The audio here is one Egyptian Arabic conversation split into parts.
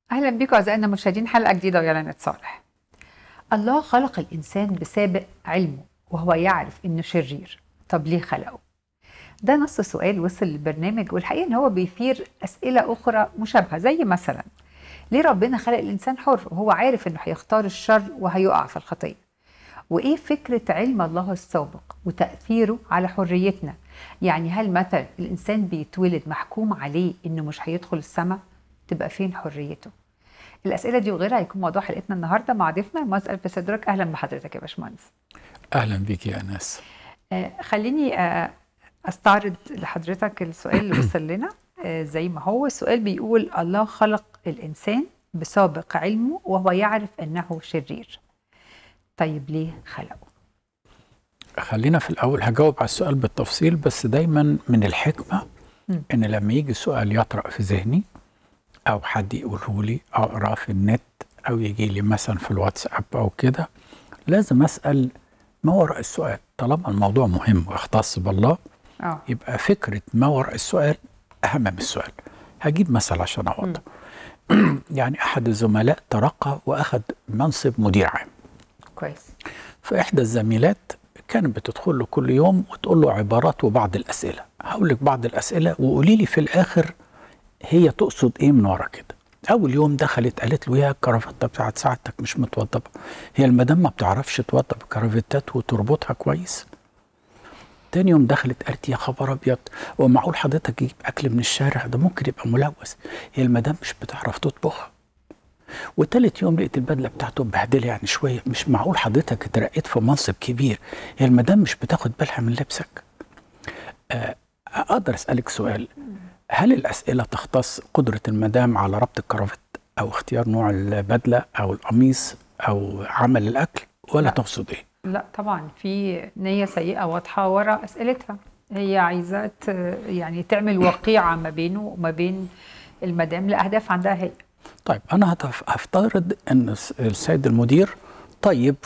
اهلا بكم اعزائنا المشاهدين حلقه جديده ويلا نتصالح. الله خلق الانسان بسابق علمه وهو يعرف انه شرير، طب ليه خلقه؟ ده نص سؤال وصل للبرنامج والحقيقه ان هو بيثير اسئله اخرى مشابهه زي مثلا ليه ربنا خلق الانسان حر وهو عارف انه هيختار الشر وهيقع في الخطيه؟ وايه فكره علم الله السابق وتاثيره على حريتنا؟ يعني هل مثلا الانسان بيتولد محكوم عليه انه مش هيدخل السماء؟ تبقى فين حريته الاسئله دي وغيرها هيكون موضوع حلقتنا النهارده مع ضيفنا مسأل في صدرك اهلا بحضرتك يا باشمهندس اهلا بيك يا انس آه خليني آه استعرض لحضرتك السؤال اللي وصل لنا آه زي ما هو السؤال بيقول الله خلق الانسان بسابق علمه وهو يعرف انه شرير طيب ليه خلقه خلينا في الاول هجاوب على السؤال بالتفصيل بس دايما من الحكمه م. ان لما يجي سؤال يطرأ في ذهني او حد يقوله لي او اقراه في النت او يجي لي مثلا في الواتساب او كده لازم اسال ما وراء السؤال طالما الموضوع مهم ويختص بالله اه يبقى فكره ما وراء السؤال اهم من السؤال هجيب مثل عشان اوضح يعني احد الزملاء ترقى واخذ منصب مدير عام كويس فاحدى الزميلات كانت بتدخل له كل يوم وتقول له عبارات وبعض الاسئله هقول لك بعض الاسئله وقولي لي في الاخر هي تقصد ايه من ورا كده اول يوم دخلت قالت له يا الكرافته بتاعت سعادتك مش متوضبه هي المدام ما بتعرفش توضب الكرافتات وتربطها كويس تاني يوم دخلت قالت يا خبر ابيض هو معقول حضرتك تجيب اكل من الشارع ده ممكن يبقى ملوث هي المدام مش بتعرف تطبخ وتالت يوم لقيت البدله بتاعته مبهدله يعني شويه مش معقول حضرتك اترقيت في منصب كبير هي المدام مش بتاخد بالها من لبسك آه اقدر اسالك سؤال هل الأسئلة تختص قدرة المدام على ربط الكرافت أو اختيار نوع البدلة أو القميص أو عمل الأكل ولا لا. تقصد إيه؟ لا طبعا في نيه سيئه واضحه ورا اسئلتها هي عايزه ت- يعني تعمل وقيعه ما بينه وما بين المدام لاهداف عندها هي طيب أنا هتف- هفترض أن الس- السيد المدير طيب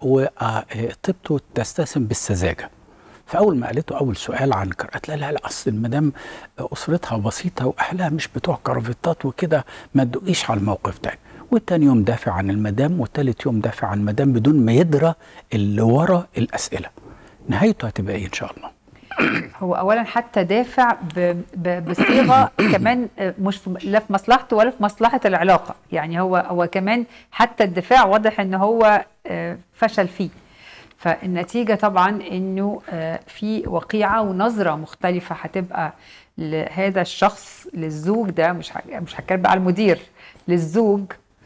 وطيبته تستسم بالسذاجة فأول ما قالته أول سؤال عن كر... قالت لا لا لا أصل المدام أسرتها بسيطة وأهلها مش بتوع كرافتات وكده ما تدقيش على الموقف ده والتاني يوم دافع عن المدام والتالت يوم دافع عن المدام بدون ما يدرى اللي ورا الأسئلة نهايته هتبقى إيه إن شاء الله هو اولا حتى دافع ب- ب- بصيغه كمان مش في- لا في مصلحته ولا في مصلحه العلاقه يعني هو هو كمان حتى الدفاع واضح ان هو آه، فشل فيه فالنتيجه طبعا انه آه، في وقيعه ونظره مختلفه هتبقى لهذا الشخص للزوج ده مش ه- مش هتكلم بقى على المدير للزوج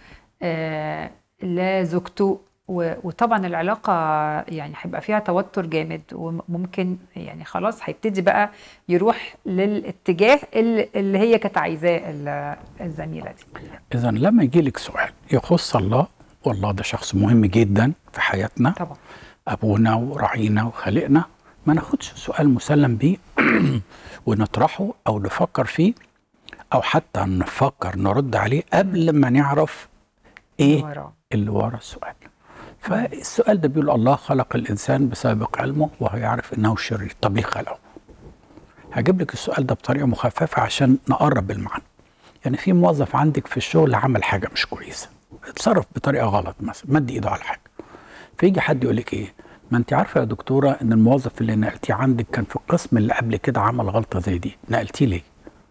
آه، لزوجته و- وطبعا العلاقة يعني هيبقى فيها توتر جامد وممكن يعني خلاص هيبتدي بقى يروح للاتجاه اللي, اللي هي كانت عايزاه ال- الزميلة دي إذا لما يجي لك سؤال يخص الله والله ده شخص مهم جدا في حياتنا طبعا ابونا وراعينا وخالقنا ما ناخدش سؤال مسلم بيه ونطرحه او نفكر فيه او حتى نفكر نرد عليه قبل ما نعرف ايه وراه. اللي ورا السؤال فالسؤال ده بيقول الله خلق الانسان بسابق علمه وهو يعرف انه شرير طب ليه خلقه هجيب لك السؤال ده بطريقه مخففه عشان نقرب المعنى يعني في موظف عندك في الشغل عمل حاجه مش كويسه اتصرف بطريقه غلط مثلا مد ايده على حاجه فيجي حد يقول لك ايه ما انت عارفه يا دكتوره ان الموظف اللي نقلتيه عندك كان في القسم اللي قبل كده عمل غلطه زي دي نقلتيه ليه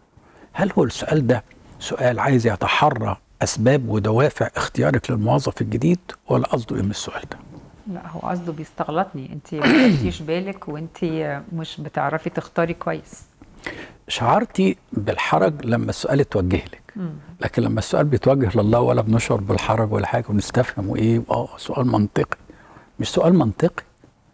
هل هو السؤال ده سؤال عايز يتحرى اسباب ودوافع اختيارك للموظف الجديد ولا قصده ايه من السؤال ده لا هو قصده بيستغلطني انت ما خدتيش بالك وانت مش بتعرفي تختاري كويس شعرتي بالحرج لما السؤال اتوجه لك لكن لما السؤال بيتوجه لله ولا بنشعر بالحرج ولا حاجه ونستفهم ايه اه سؤال منطقي مش سؤال منطقي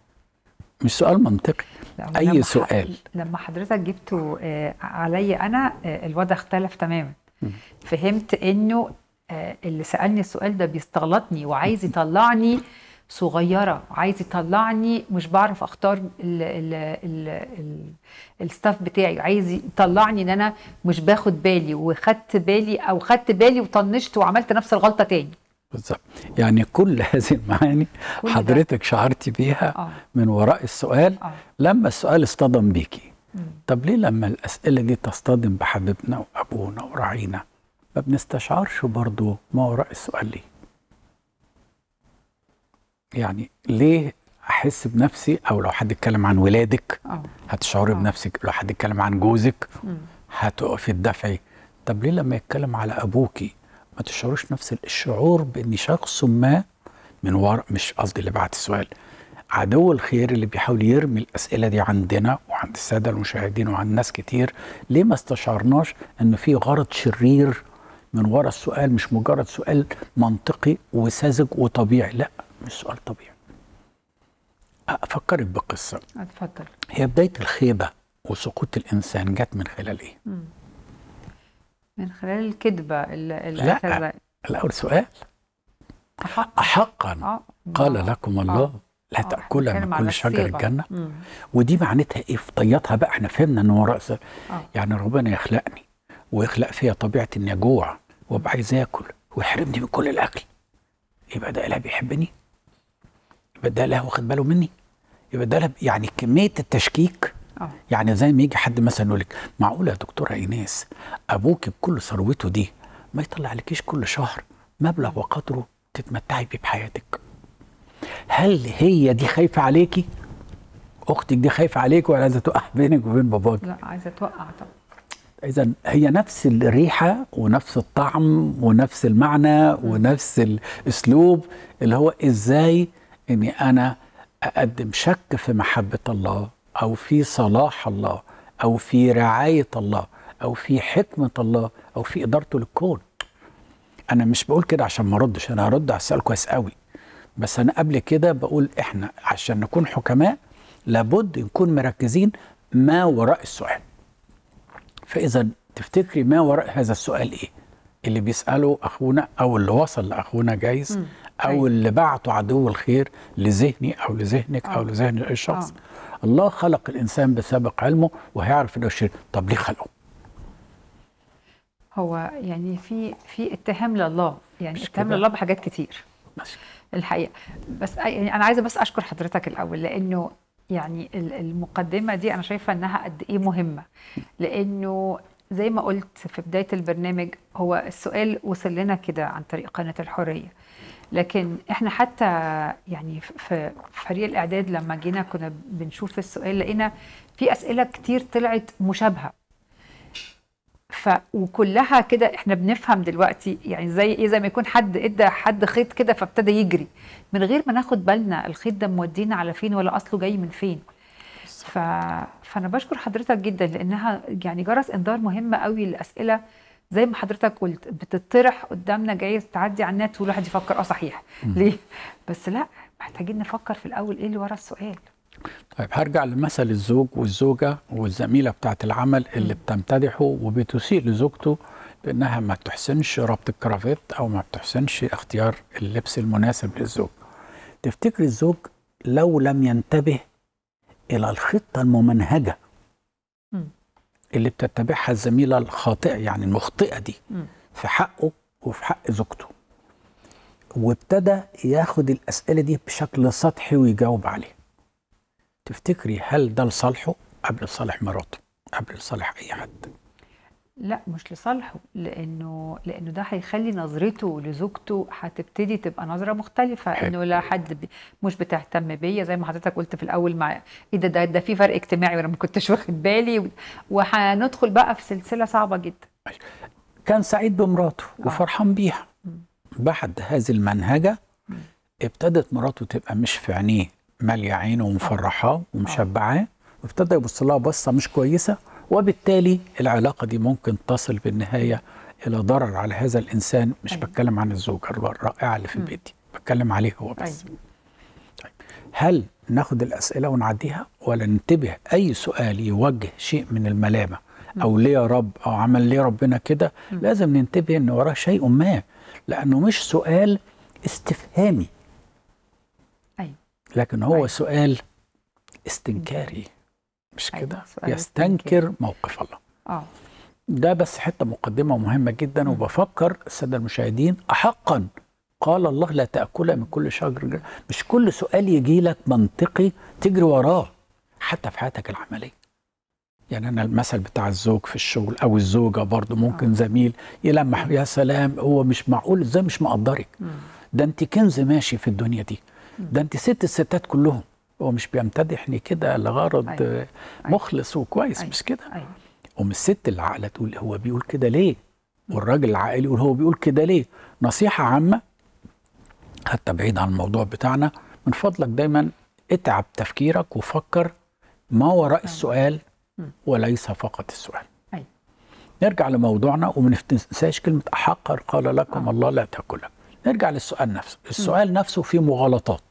مش سؤال منطقي لا، اي لما ح- سؤال لما حضرتك جبته آه، عليا انا آه، الوضع اختلف تماما فهمت انه آه، اللي سالني السؤال ده بيستغلطني وعايز يطلعني صغيره عايز يطلعني مش بعرف اختار ال ال ال ال الستاف بتاعي عايز يطلعني ان انا مش باخد بالي وخدت بالي او خدت بالي وطنشت وعملت نفس الغلطه تاني بالظبط يعني كل هذه المعاني كل ده. حضرتك شعرتي بيها آه. من وراء السؤال آه. لما السؤال اصطدم بيكي طب ليه لما الاسئله دي تصطدم بحبيبنا وابونا وراعينا ما بنستشعرش برضو ما وراء السؤال ليه يعني ليه احس بنفسي او لو حد اتكلم عن ولادك اه هتشعري آه. بنفسك لو حد اتكلم عن جوزك مم. هتقفي تدافعي طب ليه لما يتكلم على ابوكي ما تشعروش نفس الشعور بان شخص ما من وراء مش قصدي اللي بعت السؤال عدو الخير اللي بيحاول يرمي الاسئله دي عندنا وعند الساده المشاهدين وعند ناس كتير ليه ما استشعرناش ان في غرض شرير من وراء السؤال مش مجرد سؤال منطقي وساذج وطبيعي لا مش سؤال طبيعي افكرك بقصه اتفضل هي بدايه الخيبه وسقوط الانسان جت من خلال ايه مم. من خلال الكذبة اللي اللي لا. أخذ الاول سؤال أحق احقا اه قال آه. لكم الله آه. لا آه، تاكلا بنتكلم من على كل شجر الصيغة. الجنه مم. ودي معناتها ايه في طياتها بقى احنا فهمنا ان وراء س- اه يعني ربنا يخلقني ويخلق فيا طبيعه اني اجوع وابقى عايز اكل ويحرمني من كل الاكل يبقى ده اله بيحبني يبقى ده اله واخد باله مني يبقى ده إله- يعني كميه التشكيك اه يعني زي ما يجي حد مثلا يقول لك معقوله يا دكتوره ايناس ابوك بكل ثروته دي ما يطلع لكيش كل شهر مبلغ وقدره تتمتعي بيه بحياتك هل هي دي خايفه عليكي اختك دي خايفه عليك ولا عايزه توقع بينك وبين باباك لا عايزة توقع طبعا اذا هي نفس الريحه ونفس الطعم ونفس المعنى ونفس الاسلوب اللي هو ازاي اني انا اقدم شك في محبه الله او في صلاح الله او في رعايه الله او في حكمه الله او في ادارته للكون انا مش بقول كده عشان ما اردش انا هرد على السؤال كويس قوي بس انا قبل كده بقول احنا عشان نكون حكماء لابد نكون مركزين ما وراء السؤال فاذا تفتكري ما وراء هذا السؤال ايه اللي بيساله اخونا او اللي وصل لاخونا جايز مم. او أيوة. اللي بعته عدو الخير لذهني او لذهنك او آه. لذهن اي شخص آه. الله خلق الانسان بسابق علمه وهيعرف انه شرير طب ليه خلقه هو يعني في في اتهام لله يعني مش اتهام كده؟ لله بحاجات كتير ماشي. الحقيقه بس أي- يعني انا عايزه بس اشكر حضرتك الاول لانه يعني ال- المقدمه دي انا شايفه انها قد ايه مهمه لانه زي ما قلت في بدايه البرنامج هو السؤال وصل لنا كده عن طريق قناه الحريه لكن احنا حتى يعني في في فريق الاعداد لما جينا كنا بنشوف السؤال لقينا في اسئله كتير طلعت مشابهه ف وكلها كده احنا بنفهم دلوقتي يعني زي ايه زي ما يكون حد ادى حد خيط كده فابتدى يجري من غير ما ناخد بالنا الخيط ده مودينا على فين ولا اصله جاي من فين ف... فانا بشكر حضرتك جدا لانها يعني جرس انذار مهمه قوي للاسئله زي ما حضرتك قلت بتطرح قدامنا جايز تعدي على النت والواحد يفكر اه صحيح ليه بس لا محتاجين نفكر في الاول ايه اللي ورا السؤال طيب هرجع لمثل الزوج والزوجة والزميلة بتاعت العمل اللي بتمتدحه وبتسيء لزوجته بأنها ما بتحسنش ربط الكرافات أو ما بتحسنش اختيار اللبس المناسب للزوج تفتكر الزوج لو لم ينتبه إلى الخطة الممنهجة مم. اللي بتتبعها الزميلة الخاطئة يعني المخطئة دي مم. في حقه وفي حق زوجته وابتدى ياخد الأسئلة دي بشكل سطحي ويجاوب عليها تفتكري هل ده لصالحه قبل لصالح مراته قبل لصالح أي حد لا مش لصالحه لانه لانه ده هيخلي نظرته لزوجته هتبتدي تبقى نظره مختلفه حلو. انه لا حد بي مش بتهتم بيا زي ما حضرتك قلت في الاول مع ايه ده ده, ده في فرق اجتماعي وانا ما كنتش واخد بالي و- وهندخل بقى في سلسله صعبه جدا كان سعيد بمراته وفرحان بيها مم. بعد هذه المنهجة ابتدت مراته تبقى مش في عينيه مالية عينه ومفرحاه ومشبعاه وابتدى يبص لها بصة مش كويسة وبالتالي العلاقة دي ممكن تصل بالنهاية إلى ضرر على هذا الإنسان مش أيوة. بتكلم عن الزوجة الرائعة اللي في مم. البيت دي بتكلم عليه هو بس أيوة. هل ناخد الأسئلة ونعديها ولا ننتبه أي سؤال يوجه شيء من الملامة أو ليه يا رب أو عمل ليه ربنا كده مم. لازم ننتبه إن وراه شيء ما لأنه مش سؤال استفهامي ايوه لكن هو أيوة. سؤال استنكاري مش أيوة، كده سؤال يستنكر موقف الله اه ده بس حته مقدمه مهمه جدا مم. وبفكر الساده المشاهدين احقا قال الله لا تاكل من كل شجر مش كل سؤال يجي لك منطقي تجري وراه حتى في حياتك العمليه يعني انا المثل بتاع الزوج في الشغل او الزوجه برضو ممكن زميل يلمح يا سلام هو مش معقول ازاي مش مقدرك ده انت كنز ماشي في الدنيا دي ده انت ست الستات كلهم هو مش بيمتدحني كده لغرض أيوة. آه، مخلص وكويس أيوة. مش كده ايوه ام الست العاقله تقول هو بيقول كده ليه والراجل العاقل يقول هو بيقول كده ليه نصيحه عامه حتى بعيد عن الموضوع بتاعنا من فضلك دايما اتعب تفكيرك وفكر ما وراء السؤال وليس فقط السؤال أيوة. نرجع لموضوعنا وما ننساش كلمه احقا قال لكم آه. الله لا تاكلها نرجع للسؤال نفسه السؤال نفسه فيه مغالطات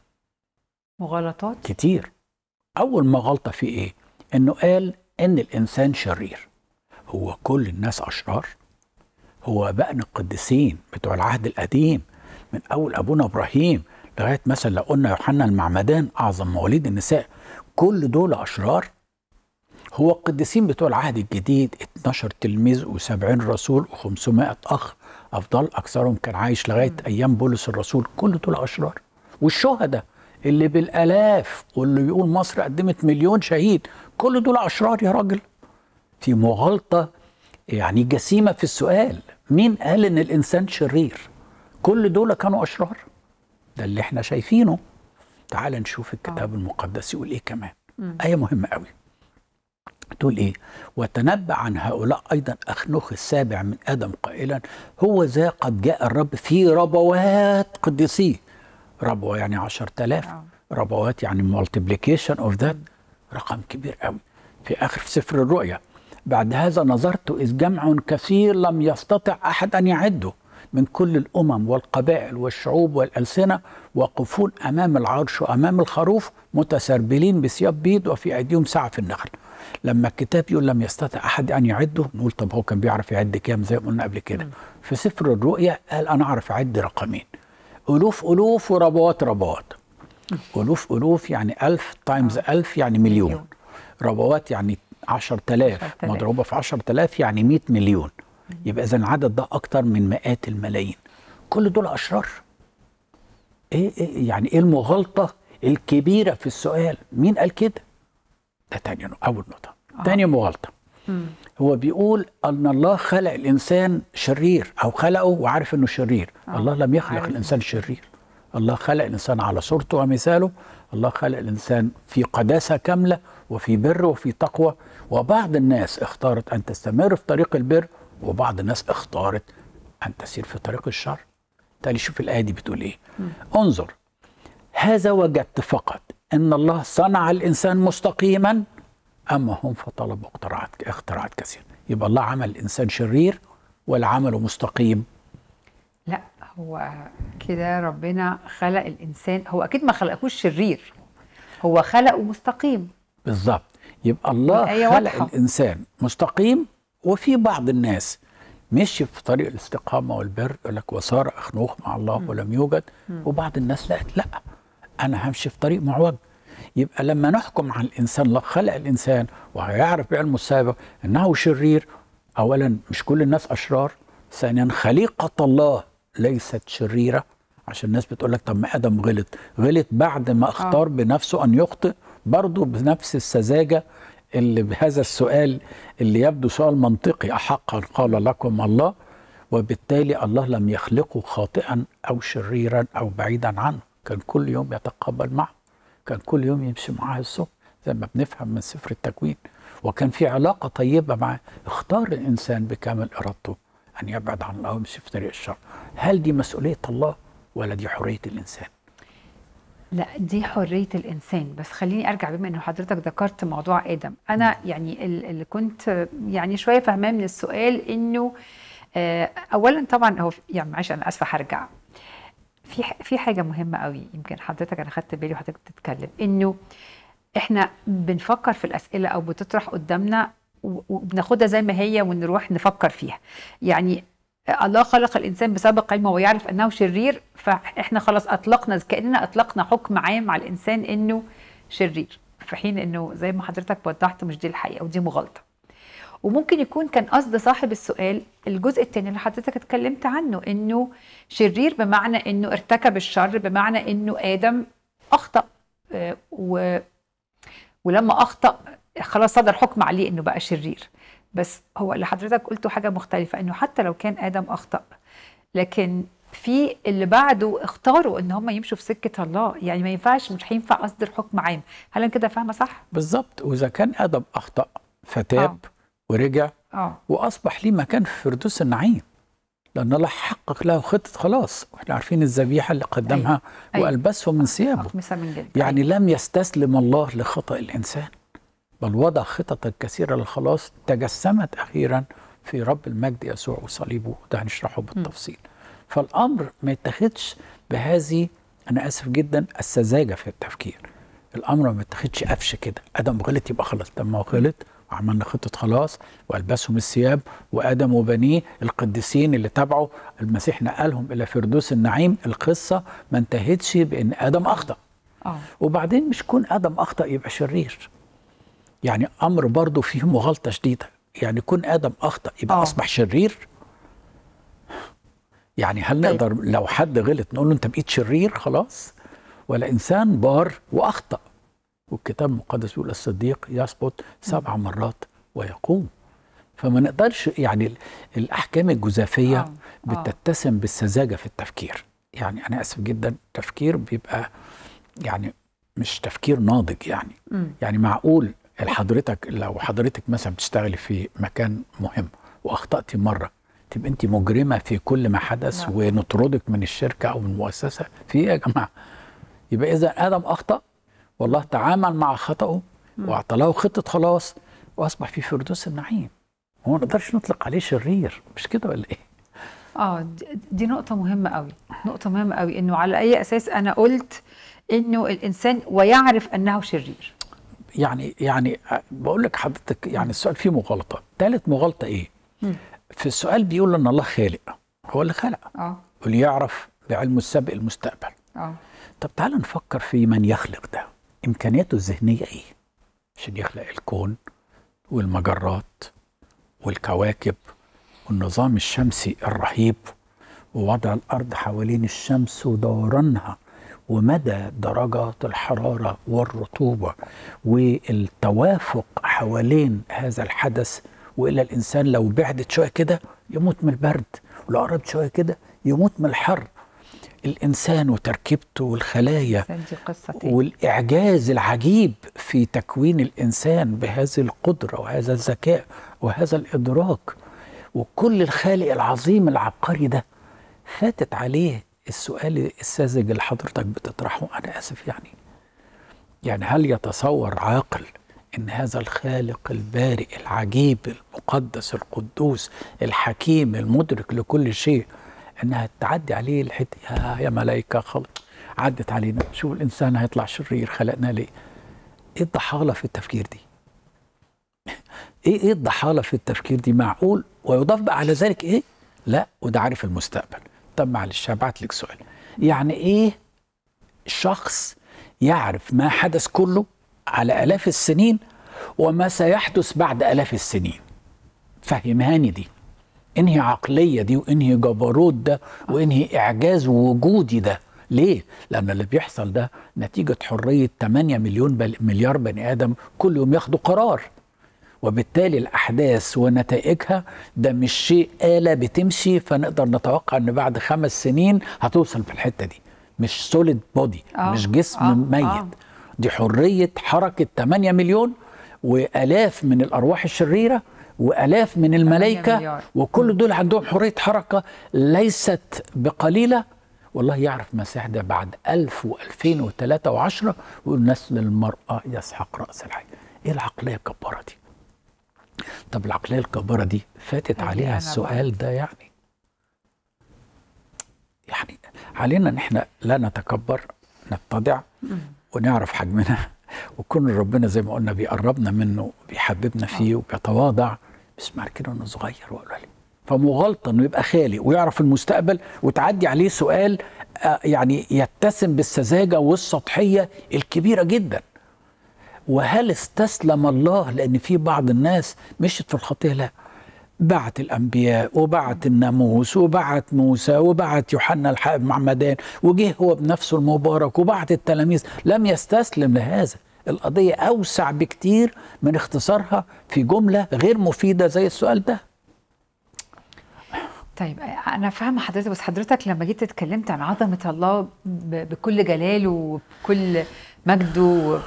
مغالطات كتير اول ما غلطه فيه ايه انه قال ان الانسان شرير هو كل الناس اشرار هو بقنا القديسين بتوع العهد القديم من اول ابونا ابراهيم لغايه مثلا لو قلنا يوحنا المعمدان اعظم مواليد النساء كل دول اشرار هو القديسين بتوع العهد الجديد 12 تلميذ و70 رسول و500 اخ افضل اكثرهم كان عايش لغايه ايام بولس الرسول كل دول اشرار والشهداء اللي بالالاف واللي بيقول مصر قدمت مليون شهيد كل دول اشرار يا راجل في مغالطه يعني جسيمه في السؤال مين قال ان الانسان شرير كل دول كانوا اشرار ده اللي احنا شايفينه تعال نشوف الكتاب المقدس يقول ايه كمان ايه مهمه قوي تقول ايه وتنبأ عن هؤلاء ايضا اخنوخ السابع من ادم قائلا هو ذا قد جاء الرب في ربوات قديسيه ربوه يعني عشر تلاف آه. ربوات يعني multiplication اوف ذات رقم كبير قوي في اخر في سفر الرؤيا بعد هذا نظرت اذ جمع كثير لم يستطع احد ان يعده من كل الامم والقبائل والشعوب والالسنه واقفون امام العرش وامام الخروف متسربلين بثياب بيض وفي ايديهم سعف النخل لما الكتاب يقول لم يستطع احد ان يعده نقول طب هو كان بيعرف يعد كام زي ما قلنا قبل كده في سفر الرؤيا قال انا اعرف اعد رقمين الوف الوف وربوات ربوات الوف الوف يعني ألف تايمز ألف يعني مليون, مليون. ربوات يعني عشر تلاف 10,000. مضروبة في عشر تلاف يعني مئة مليون يبقى إذا العدد ده أكتر من مئات الملايين كل دول أشرار إيه, إيه يعني إيه المغالطة الكبيرة في السؤال مين قال كده ده تاني نقطة أول نقطة آه. تاني مغالطة مم. هو بيقول ان الله خلق الانسان شرير او خلقه وعارف انه شرير آه، الله لم يخلق عارف. الانسان شرير الله خلق الانسان على صورته ومثاله الله خلق الانسان في قداسه كامله وفي بر وفي تقوى وبعض الناس اختارت ان تستمر في طريق البر وبعض الناس اختارت ان تسير في طريق الشر تالي شوف الايه دي بتقول ايه انظر هذا وجدت فقط ان الله صنع الانسان مستقيما اما هم فطلبوا اختراعات اختراعات كثيره يبقى الله عمل الانسان شرير ولا عمله مستقيم لا هو كده ربنا خلق الانسان هو اكيد ما خلقهوش شرير هو خلقه مستقيم بالظبط يبقى الله الآية خلق واضحة. الانسان مستقيم وفي بعض الناس مشي في طريق الاستقامه والبر يقول لك وصار اخنوخ مع الله ولم يوجد وبعض الناس لقت لا انا همشي في طريق معوج يبقى لما نحكم على الانسان الله خلق الانسان وهيعرف بعلمه السابق انه شرير اولا مش كل الناس اشرار ثانيا خليقه الله ليست شريره عشان الناس بتقول لك طب ما ادم غلط غلط بعد ما اختار بنفسه ان يخطئ برضه بنفس السذاجه اللي بهذا السؤال اللي يبدو سؤال منطقي احقا قال لكم الله وبالتالي الله لم يخلقه خاطئا او شريرا او بعيدا عنه كان كل يوم يتقبل معه كان كل يوم يمشي معاه الصبح زي ما بنفهم من سفر التكوين وكان في علاقة طيبة معاه اختار الإنسان بكامل إرادته أن يبعد عن الله ويمشي في طريق الشر هل دي مسؤولية الله ولا دي حرية الإنسان لا دي حرية الإنسان بس خليني أرجع بما إنه حضرتك ذكرت موضوع آدم أنا يعني ال- اللي كنت يعني شوية فاهماه من السؤال إنه آه، أولا طبعا هو يعني معلش أنا آسفة هرجع في ح- في حاجة مهمة قوي يمكن حضرتك أنا خدت بالي وحضرتك بتتكلم إنه إحنا بنفكر في الأسئلة أو بتطرح قدامنا و- وبناخدها زي ما هي ونروح نفكر فيها يعني الله خلق الانسان بسابق علمه ويعرف انه شرير فاحنا خلاص اطلقنا كاننا اطلقنا حكم عام على الانسان انه شرير في حين انه زي ما حضرتك وضحت مش دي الحقيقه ودي مغالطه وممكن يكون كان قصد صاحب السؤال الجزء الثاني اللي حضرتك اتكلمت عنه انه شرير بمعنى انه ارتكب الشر بمعنى انه ادم اخطا آه، و ولما اخطا خلاص صدر حكم عليه انه بقى شرير بس هو اللي حضرتك قلته حاجه مختلفه انه حتى لو كان ادم اخطا لكن في اللي بعده اختاروا ان هم يمشوا في سكه الله يعني ما ينفعش مش هينفع اصدر حكم عام هل انا كده فاهمه صح بالظبط واذا كان ادم اخطا فتاب آه. ورجع اه واصبح ليه مكان في فردوس النعيم لان الله حقق له خطه خلاص واحنا عارفين الذبيحه اللي قدمها أيوة. والبسهم من ثيابه اخمسه من جلد يعني لم يستسلم الله لخطا الانسان بل وضع خططا كثيره للخلاص تجسمت اخيرا في رب المجد يسوع وصليبه ده هنشرحه بالتفصيل فالامر ما يتخذش بهذه انا اسف جدا السذاجه في التفكير الامر ما يتخذش قفش كده ادم غلط يبقى خلاص لما هو غلط وعملنا خطه خلاص والبسهم الثياب وادم وبنيه القديسين اللي تبعوا المسيح نقلهم الى فردوس النعيم القصه ما انتهتش بان ادم اخطا اه وبعدين مش كون ادم اخطا يبقى شرير يعني امر برضه فيه مغالطه شديده يعني كون ادم اخطا يبقى آه. اصبح شرير يعني هل طيب. نقدر لو حد غلط نقول له انت بقيت شرير خلاص ولا انسان بار واخطا والكتاب المقدس بيقول الصديق يسقط سبع مرات ويقوم فما نقدرش يعني ال- الاحكام الجزافيه آه. آه. بتتسم بالسذاجه في التفكير يعني انا اسف جدا التفكير بيبقى يعني مش تفكير ناضج يعني مم. يعني معقول حضرتك لو حضرتك مثلا بتشتغلي في مكان مهم واخطاتي مره تبقى انت مجرمه في كل ما حدث لا. ونطردك من الشركه او من المؤسسه في ايه يا جماعه يبقى اذا ادم اخطا والله تعامل مع خطاه واعطى له خطه خلاص واصبح في فردوس النعيم هو ما نقدرش نطلق عليه شرير مش كده ولا ايه اه دي- دي نقطة مهمة قوي نقطة مهمة قوي انه على اي اساس انا قلت انه الانسان ويعرف انه شرير يعني يعني بقول لك حضرتك يعني السؤال فيه مغالطه ثالث مغالطه ايه مم. في السؤال بيقول ان الله خالق هو اللي خلق اه وليعرف بعلمه السابق المستقبل اه طب تعال نفكر في من يخلق ده امكانياته الذهنيه ايه عشان يخلق الكون والمجرات والكواكب والنظام الشمسي الرهيب ووضع الارض حوالين الشمس ودورانها ومدى درجات الحراره والرطوبه والتوافق حوالين هذا الحدث والا الانسان لو بعدت شويه كده يموت من البرد ولو قربت شويه كده يموت من الحر الانسان وتركيبته والخلايا دي قصة تاني والإعجاز العجيب في تكوين الإنسان بهذه القدرة وهذا الذكاء وهذا الإدراك وكل الخالق العظيم العبقري ده فاتت عليه السؤال الساذج اللي حضرتك بتطرحه أنا آسف يعني يعني هل يتصور عاقل ان هذا الخالق البارئ العجيب المقدس القدوس الحكيم المدرك لكل شيء انها تعدي عليه الحته يا, يا ملائكه خلق عدت علينا شوف الانسان هيطلع شرير خلقنا ليه ايه الضحاله في التفكير دي ايه ايه الضحاله في التفكير دي معقول ويضاف بقى على ذلك ايه لا وده عارف المستقبل طب معلش هبعت لك سؤال يعني ايه شخص يعرف ما حدث كله على آلاف السنين وما سيحدث بعد آلاف السنين فهمهاني دي انهي عقلية دي وانهي جبروت ده وانهي إعجاز وجودي ده ليه؟ لأن اللي بيحصل ده نتيجة حرية 8 مليون بل مليار بني آدم كل يوم ياخدوا قرار وبالتالي الأحداث ونتائجها ده مش شيء آلة بتمشي فنقدر نتوقع أن بعد خمس سنين هتوصل في الحتة دي مش سوليد بودي آه، مش جسم آه، ميت آه. دي حرية حركة 8 مليون وآلاف من الأرواح الشريرة وآلاف من الملائكة مليار. وكل دول عندهم حرية حركة ليست بقليلة والله يعرف ما سيحدث بعد 1000 و2003 و10 ويقول نسل المرأة يسحق رأس الحي إيه العقلية الجبارة دي؟ طب العقلية الجبارة دي فاتت يعني عليها أنا السؤال ده يعني يعني علينا ان احنا لا نتكبر نتضع ونعرف حجمنا وكون ربنا زي ما قلنا بيقربنا منه وبيحببنا فيه وبيتواضع بس معنى كده انه صغير وقليل فمغالطه انه يبقى خالق ويعرف المستقبل وتعدي عليه سؤال آه، يعني يتسم بالسذاجه والسطحيه الكبيره جدا وهل استسلم الله لان في بعض الناس مشت في الخطيه لا بعت الانبياء وبعت الناموس وبعت موسى وبعت يوحنا الحائب معمدان وجه هو بنفسه المبارك وبعت التلاميذ لم يستسلم لهذا القضيه اوسع بكتير من اختصارها في جمله غير مفيده زي السؤال ده طيب انا فاهمه حضرتك بس حضرتك لما جيت اتكلمت عن عظمه الله ب- بكل جلاله وبكل مجده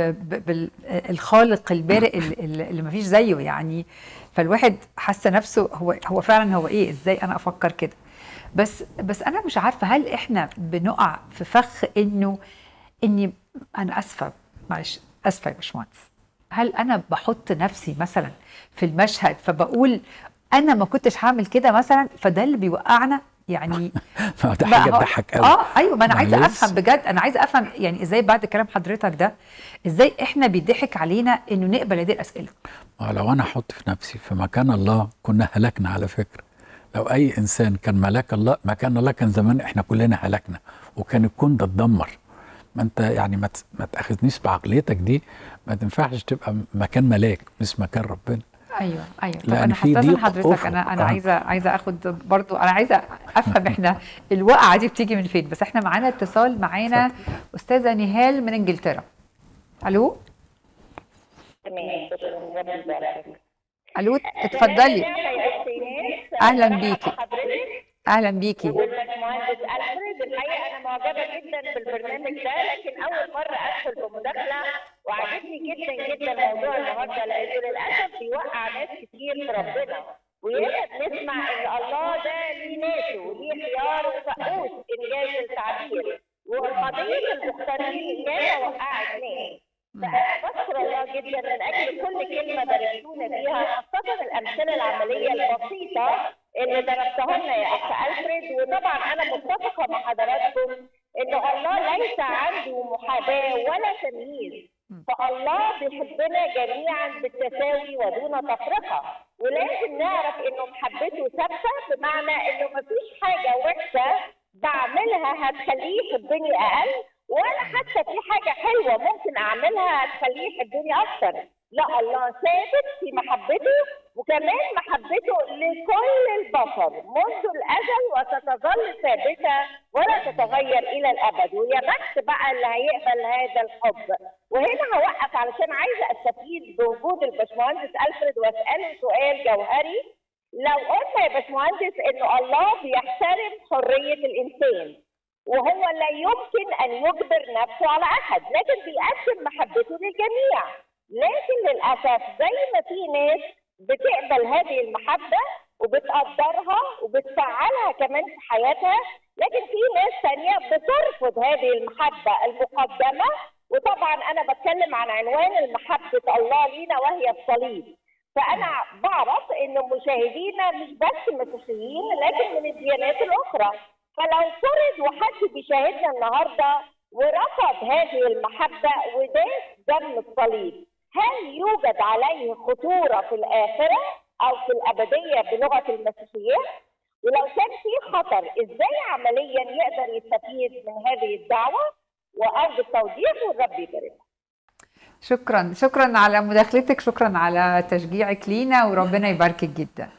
بالخالق البارئ ال- ال- اللي ما فيش زيه يعني فالواحد حس نفسه هو هو فعلا هو ايه ازاي انا افكر كده بس بس انا مش عارفه هل احنا بنقع في فخ انه اني انا اسفه معلش اسفه يا باشمهندس هل انا بحط نفسي مثلا في المشهد فبقول انا ما كنتش هعمل كده مثلا فده اللي بيوقعنا يعني ما ده بقى حاجه هو- تضحك قوي اه ايوه ما انا عايزه معلش. افهم بجد انا عايزه افهم يعني ازاي بعد كلام حضرتك ده ازاي احنا بيضحك علينا انه نقبل هذه الاسئله ما لو انا احط في نفسي في مكان الله كنا هلكنا على فكره لو اي انسان كان ملاك الله مكان الله كان زمان احنا كلنا هلكنا وكان الكون ده اتدمر ما انت يعني ما ت- ما تاخذنيش بعقليتك دي ما تنفعش تبقى مكان ملاك مش مكان ربنا ايوه ايوه طب لأن انا في هستاذن ضيق حضرتك أفق. انا انا آه. عايزه عايزه اخد برضو انا عايزه افهم احنا الوقعه دي بتيجي من فين بس احنا معانا اتصال معانا استاذه نهال من انجلترا الو تمام ربنا يبارك فيك. الو اتفضلي أهلاً بيكي. حضرتك اهلا بيكي والباشمهندس الفريد الحقيقه انا معجبه جدا بالبرنامج ده لكن اول مره ادخل بمداخله وعجبني جدا جدا موضوع النهارده لانه للاسف بيوقع ناس كتير في ربنا وياما بنسمع ان الله ده ليه ناسه وليه خيار وفقوس انجاز التعبير وقضيه المختارين ياما وقعت ناس بشكر الله جدا من اجل كل كلمه باركتونا بيها خاصه الامثله العمليه البسيطه اللي ضربتها لنا يا اخ الفريد وطبعا انا متفقه مع حضراتكم ان الله ليس عنده محاباه ولا تمييز فالله بيحبنا جميعا بالتساوي ودون تفرقه ولازم نعرف انه محبته ثابته بمعنى انه مفيش حاجه وحشه بعملها هتخليه يحبني اقل ولا حتى في حاجه حلوه ممكن اعملها هتخليه يحبني اكتر لا الله ثابت في محبته وكمان محبته لكل البشر منذ الازل وستظل ثابته ولا تتغير الى الابد ويا بخت بقى اللي هيقبل هذا الحب وهنا هوقف علشان عايزه استفيد بوجود الباشمهندس الفريد واساله سؤال جوهري لو قلنا يا باشمهندس انه الله بيحترم حريه الانسان وهو لا يمكن ان يجبر نفسه على احد لكن بيقدم محبته للجميع لكن للاسف زي ما في ناس بتقبل هذه المحبه وبتقدرها وبتفعلها كمان في حياتها لكن في ناس ثانيه بترفض هذه المحبه المقدمه وطبعا انا بتكلم عن عنوان المحبه الله لينا وهي الصليب فانا بعرف ان مشاهدينا مش بس مسيحيين لكن من الديانات الاخرى فلو فرض وحد بيشاهدنا النهارده ورفض هذه المحبه وداس دم الصليب هل يوجد عليه خطوره في الاخره او في الابديه بلغه المسيحيين؟ ولو كان في خطر ازاي عمليا يقدر يستفيد من هذه الدعوه وارجو التوضيح والرب يبارك شكرا شكرا على مداخلتك شكرا على تشجيعك لينا وربنا يباركك جدا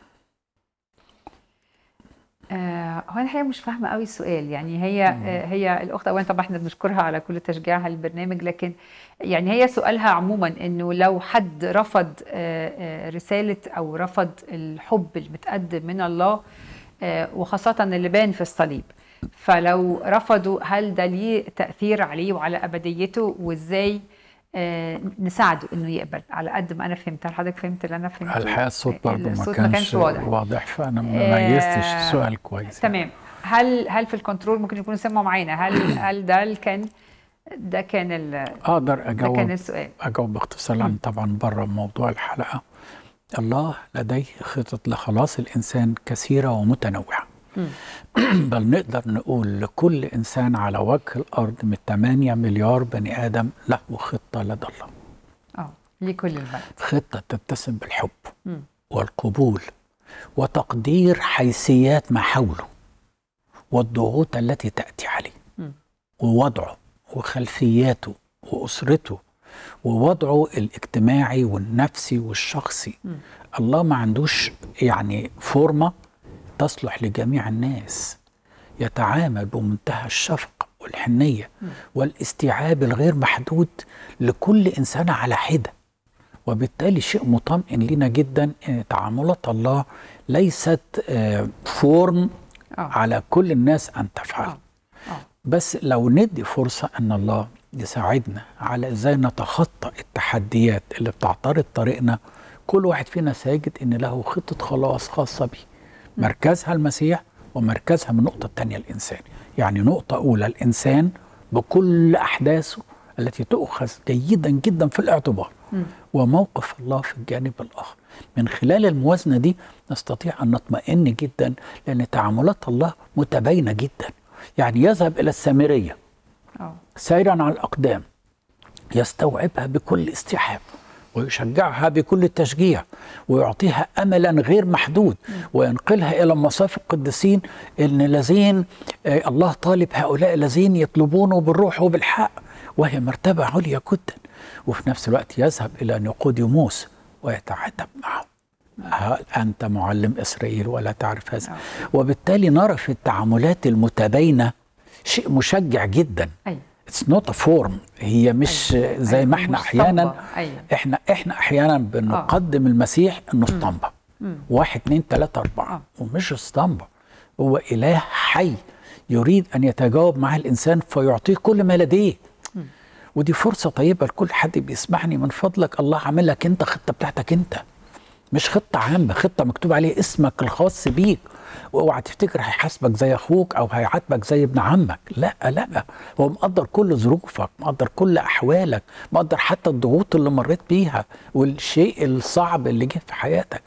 آه هو انا الحقيقه مش فاهمه قوي السؤال يعني هي آه هي الاخت اولا طبعا احنا بنشكرها على كل تشجيعها للبرنامج لكن يعني هي سؤالها عموما انه لو حد رفض آه آه رساله او رفض الحب المتقدم من الله آه وخاصه اللي بان في الصليب فلو رفضوا هل ده ليه تاثير عليه وعلى ابديته وازاي آه نساعده انه يقبل على قد ما انا فهمت هل حضرتك فهمت اللي انا فهمته الحقيقه الصوت برضه ما الصوت كانش واضح واضح فانا ما آه، ميزتش السؤال كويس تمام هل هل في الكنترول ممكن يكونوا سمعوا معانا هل هل ده اللي كان ده كان ال- اقدر ده كان اجاوب السؤال اجاوب باختصار لان طبعا بره موضوع الحلقه الله لديه خطط لخلاص الانسان كثيره ومتنوعه بل نقدر نقول لكل انسان على وجه الارض من 8 مليار بني ادم له خطه لدى الله اه لكل البلد خطه تتسم بالحب مم. والقبول وتقدير حيثيات ما حوله والضغوط التي تاتي عليه مم. ووضعه وخلفياته واسرته ووضعه الاجتماعي والنفسي والشخصي مم. الله ما عندوش يعني فورمه تصلح لجميع الناس يتعامل بمنتهى الشفقه والحنية والاستيعاب الغير محدود لكل إنسان على حدة وبالتالي شيء مطمئن لنا جدا ان تعاملات الله ليست آه، فورم آه. على كل الناس ان تفعل آه. آه. بس لو ندي فرصه ان الله يساعدنا على ازاي نتخطى التحديات اللي بتعترض طريقنا كل واحد فينا ساجد ان له خطه خلاص خاصه به مركزها المسيح ومركزها من النقطه الثانيه الانسان يعني نقطه اولى الانسان بكل احداثه التي تؤخذ جيدا جدا في الاعتبار وموقف الله في الجانب الاخر من خلال الموازنه دي نستطيع ان نطمئن جدا لان تعاملات الله متباينه جدا يعني يذهب الى السامريه اه سيرا على الأقدام يستوعبها بكل استيعاب ويشجعها بكل تشجيع ويعطيها أملا غير محدود وينقلها إلى مصاف القديسين إن الذين آه، الله طالب هؤلاء الذين يطلبونه بالروح وبالحق وهي مرتبة عليا جدا وفي نفس الوقت يذهب إلى نيقوديموس ويتعاتب معه هل أنت معلم إسرائيل ولا تعرف هذا وبالتالي نرى في التعاملات المتباينة شيء مشجع جدا ايوه اتس نوت فورم هي مش أيوة. زي أيوة، ما احنا مش احيانا طنبة. أيوة. احنا احنا احيانا بنقدم المسيح انه اسطمبه واحد اتنين تلاته اربعه آه. ومش اسطمبه هو اله حي يريد ان يتجاوب مع الانسان فيعطيه كل ما لديه ودي فرصه طيبه لكل حد بيسمعني من فضلك الله عامل لك انت خطه بتاعتك انت مش خطه عامه خطه مكتوب عليها اسمك الخاص بيك واوعى تفتكر هيحاسبك زي اخوك او هيعاتبك زي ابن عمك لا لا هو مقدر كل ظروفك مقدر كل احوالك مقدر حتى الضغوط اللي مريت بيها والشيء الصعب اللي جه في حياتك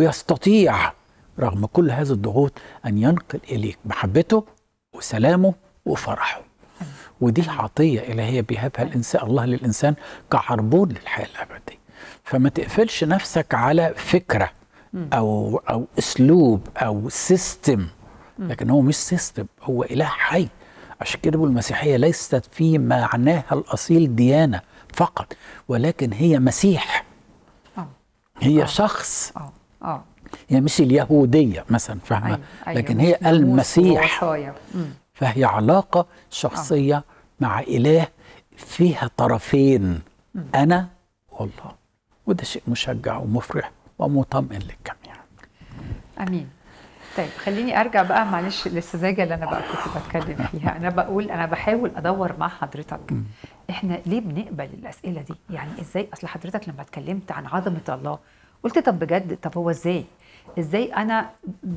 ويستطيع رغم كل هذه الضغوط ان ينقل اليك محبته وسلامه وفرحه ودي عطيه الهيه بيهبها الانسان الله للانسان كعربون للحياه الابديه فما تقفلش نفسك على فكره او او اسلوب او سيستم لكن هو مش سيستم هو اله حي عشان كده بيقول المسيحيه ليست في معناها الاصيل ديانه فقط ولكن هي مسيح اه هي آه. شخص اه اه هي مش اليهوديه مثلا فاهمه أيوة. أيوة. لكن مش هي ناموس المسيح ووصايا. مم. فهي علاقة شخصية مع إله فيها طرفين أنا والله وده شيء مشجع ومفرح ومطمئن للجميع امين طيب خليني ارجع بقى معلش للسذاجه اللي انا بقى كنت بتكلم فيها انا بقول انا بحاول ادور مع حضرتك احنا ليه بنقبل الاسئله دي يعني ازاي اصل حضرتك لما اتكلمت عن عظمه الله قلت طب بجد طب هو ازاي ازاي انا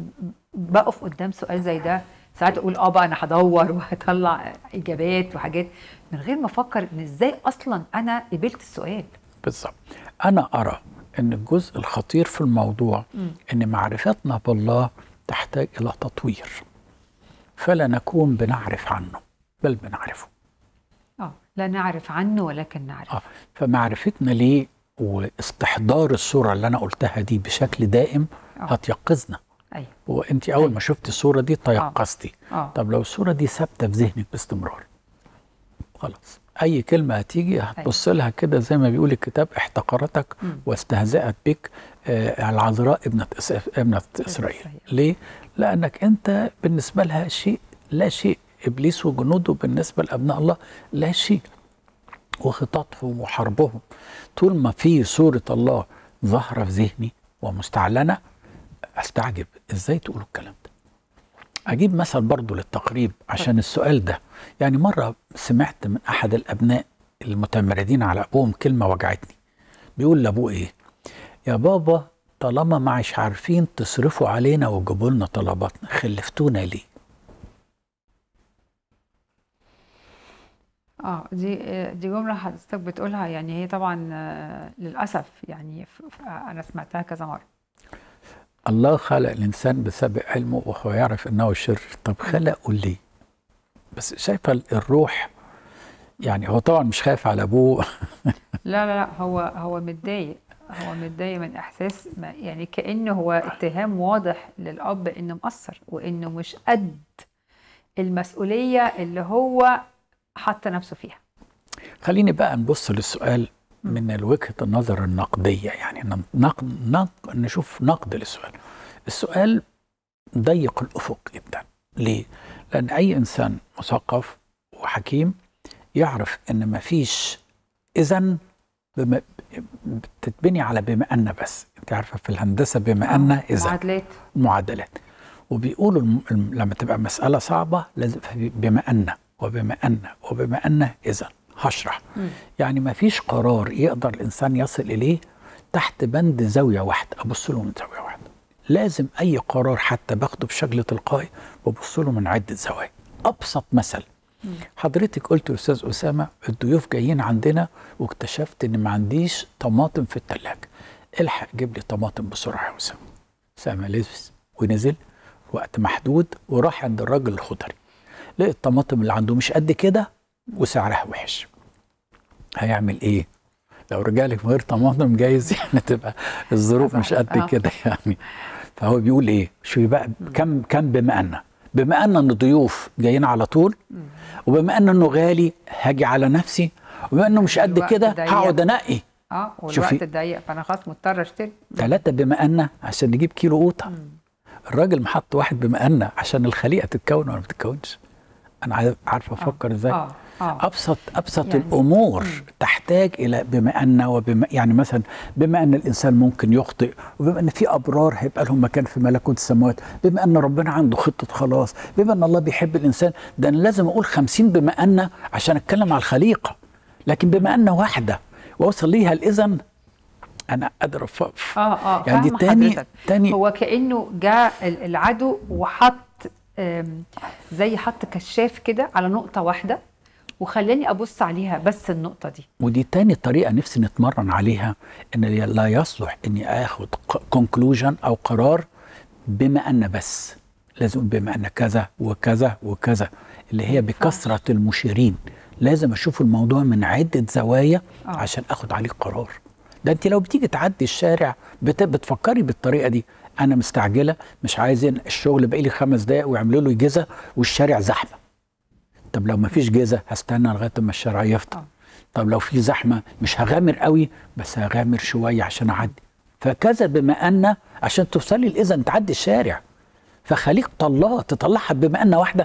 بقف قدام سؤال زي ده ساعات اقول اه بقى انا هدور وهطلع اجابات وحاجات من غير ما افكر ان ازاي اصلا انا قبلت السؤال بالظبط أنا أرى أن الجزء الخطير في الموضوع أن معرفتنا بالله تحتاج إلى تطوير فلا نكون بنعرف عنه بل بنعرفه اه لا نعرف عنه ولكن نعرف آه. فمعرفتنا ليه واستحضار الصورة اللي أنا قلتها دي بشكل دائم آه. هتيقظنا ايوه وانت اول ما شفتي الصوره دي تيقظتي آه. طب لو الصوره دي ثابته في ذهنك باستمرار خلاص اي كلمه هتيجي هتبص لها كده زي ما بيقول الكتاب احتقرتك واستهزأت بك آه العذراء ابنه إس- ابنه اسرائيل إسرائيل. ليه لانك انت بالنسبه لها شيء لا شيء ابليس وجنوده بالنسبه لابناء الله لا شيء وخططهم وحربهم طول ما في صورة الله ظاهرة في ذهني ومستعلنة استعجب ازاي تقولوا الكلام ده اجيب مثل برضو للتقريب عشان السؤال ده يعني مرة سمعت من احد الابناء المتمردين على ابوهم كلمة وجعتني بيقول لابوه ايه يا بابا طالما مش عارفين تصرفوا علينا وتجيبوا لنا طلباتنا خلفتونا ليه اه دي دي جمله حضرتك بتقولها يعني هي طبعا آه، للاسف يعني ف- ف- انا سمعتها كذا مره الله خلق الانسان بسبب علمه وهو يعرف انه شر طب خلقه ليه بس شايفه الروح يعني هو طبعا مش خايف على ابوه لا لا لا هو هو متضايق هو متضايق من احساس ما يعني كانه هو اتهام واضح للاب انه مقصر وانه مش قد المسؤوليه اللي هو حط نفسه فيها خليني بقى نبص للسؤال من وجهه النظر النقديه يعني نق... نق... نشوف نقد للسؤال السؤال ضيق الافق جدا ليه لان اي انسان مثقف وحكيم يعرف ان مفيش اذا بم... بتتبني على بما ان بس انت عارفه في الهندسه بما ان اذا معادلات معادلات وبيقولوا الم... الم- لما تبقى مساله صعبه لازم في بما ان وبما ان وبما ان اذا هشرح يعني ما فيش قرار يقدر الانسان يصل اليه تحت بند زاويه واحده ابص له من زاويه واحده لازم اي قرار حتى باخده بشكل تلقائي ببص له من عده زوايا ابسط مثل حضرتك قلت يا استاذ اسامه الضيوف جايين عندنا واكتشفت ان ما عنديش طماطم في الثلاجه الحق جيب لي طماطم بسرعه يا اسامه اسامه لبس ونزل وقت محدود وراح عند الراجل الخضري لقى الطماطم اللي عنده مش قد كده وسعرها وحش هيعمل ايه لو رجالك من غير طماطم جايز يعني تبقى الظروف مش قد آه. كده يعني فهو بيقول ايه شوفي بقى كم كم بما ان بما ان الضيوف جايين على طول وبما ان انه غالي هاجي على نفسي وبما انه مش قد الوقت كده ضيق. هقعد انقي اه شوفي. والوقت ضيق فانا خلاص مضطر اشتري ثلاثة بما ان عشان نجيب كيلو قوطة الراجل محط واحد بما ان عشان الخليقة تتكون ولا ما تتكونش انا عايز- عارف افكر ازاي اه اه ابسط ابسط يعني- يعني الامور تحتاج الى بما ان وبما يعني مثلا بما ان الانسان ممكن يخطئ وبما ان في ابرار هيبقى لهم مكان في ملكوت السماوات بما ان ربنا عنده خطه خلاص بما ان الله بيحب الانسان ده انا لازم اقول خمسين بما ان عشان اتكلم على الخليقه لكن بما ان واحده واوصل ليها الاذن انا قادر أف- اه اه يعني دي فاهمة تاني حضرتك. تاني هو كانه جاء ال- العدو وحط آم، زي حط كشاف كده على نقطه واحده وخلاني ابص عليها بس النقطه دي ودي تاني طريقة نفسي نتمرن عليها ان لا يصلح اني اخد كونكلوجن او قرار بما ان بس لازم بما ان كذا وكذا وكذا اللي هي بكثرة المشيرين لازم اشوف الموضوع من عدة زوايا آه. عشان اخد عليه قرار ده انت لو بتيجي تعدي الشارع بت... بتفكري بالطريقة دي انا مستعجلة مش عايزين الشغل بقالي خمس دقايق ويعملوا له جزة والشارع زحمة طب لو مفيش جزة هستنى لغاية ما الشارع يفضى آه. طب لو في زحمه مش هغامر قوي بس هغامر شويه عشان اعدي فكذا بما ان عشان توصلي الاذن تعدي الشارع فخليقه الله تطلعها بما ان واحده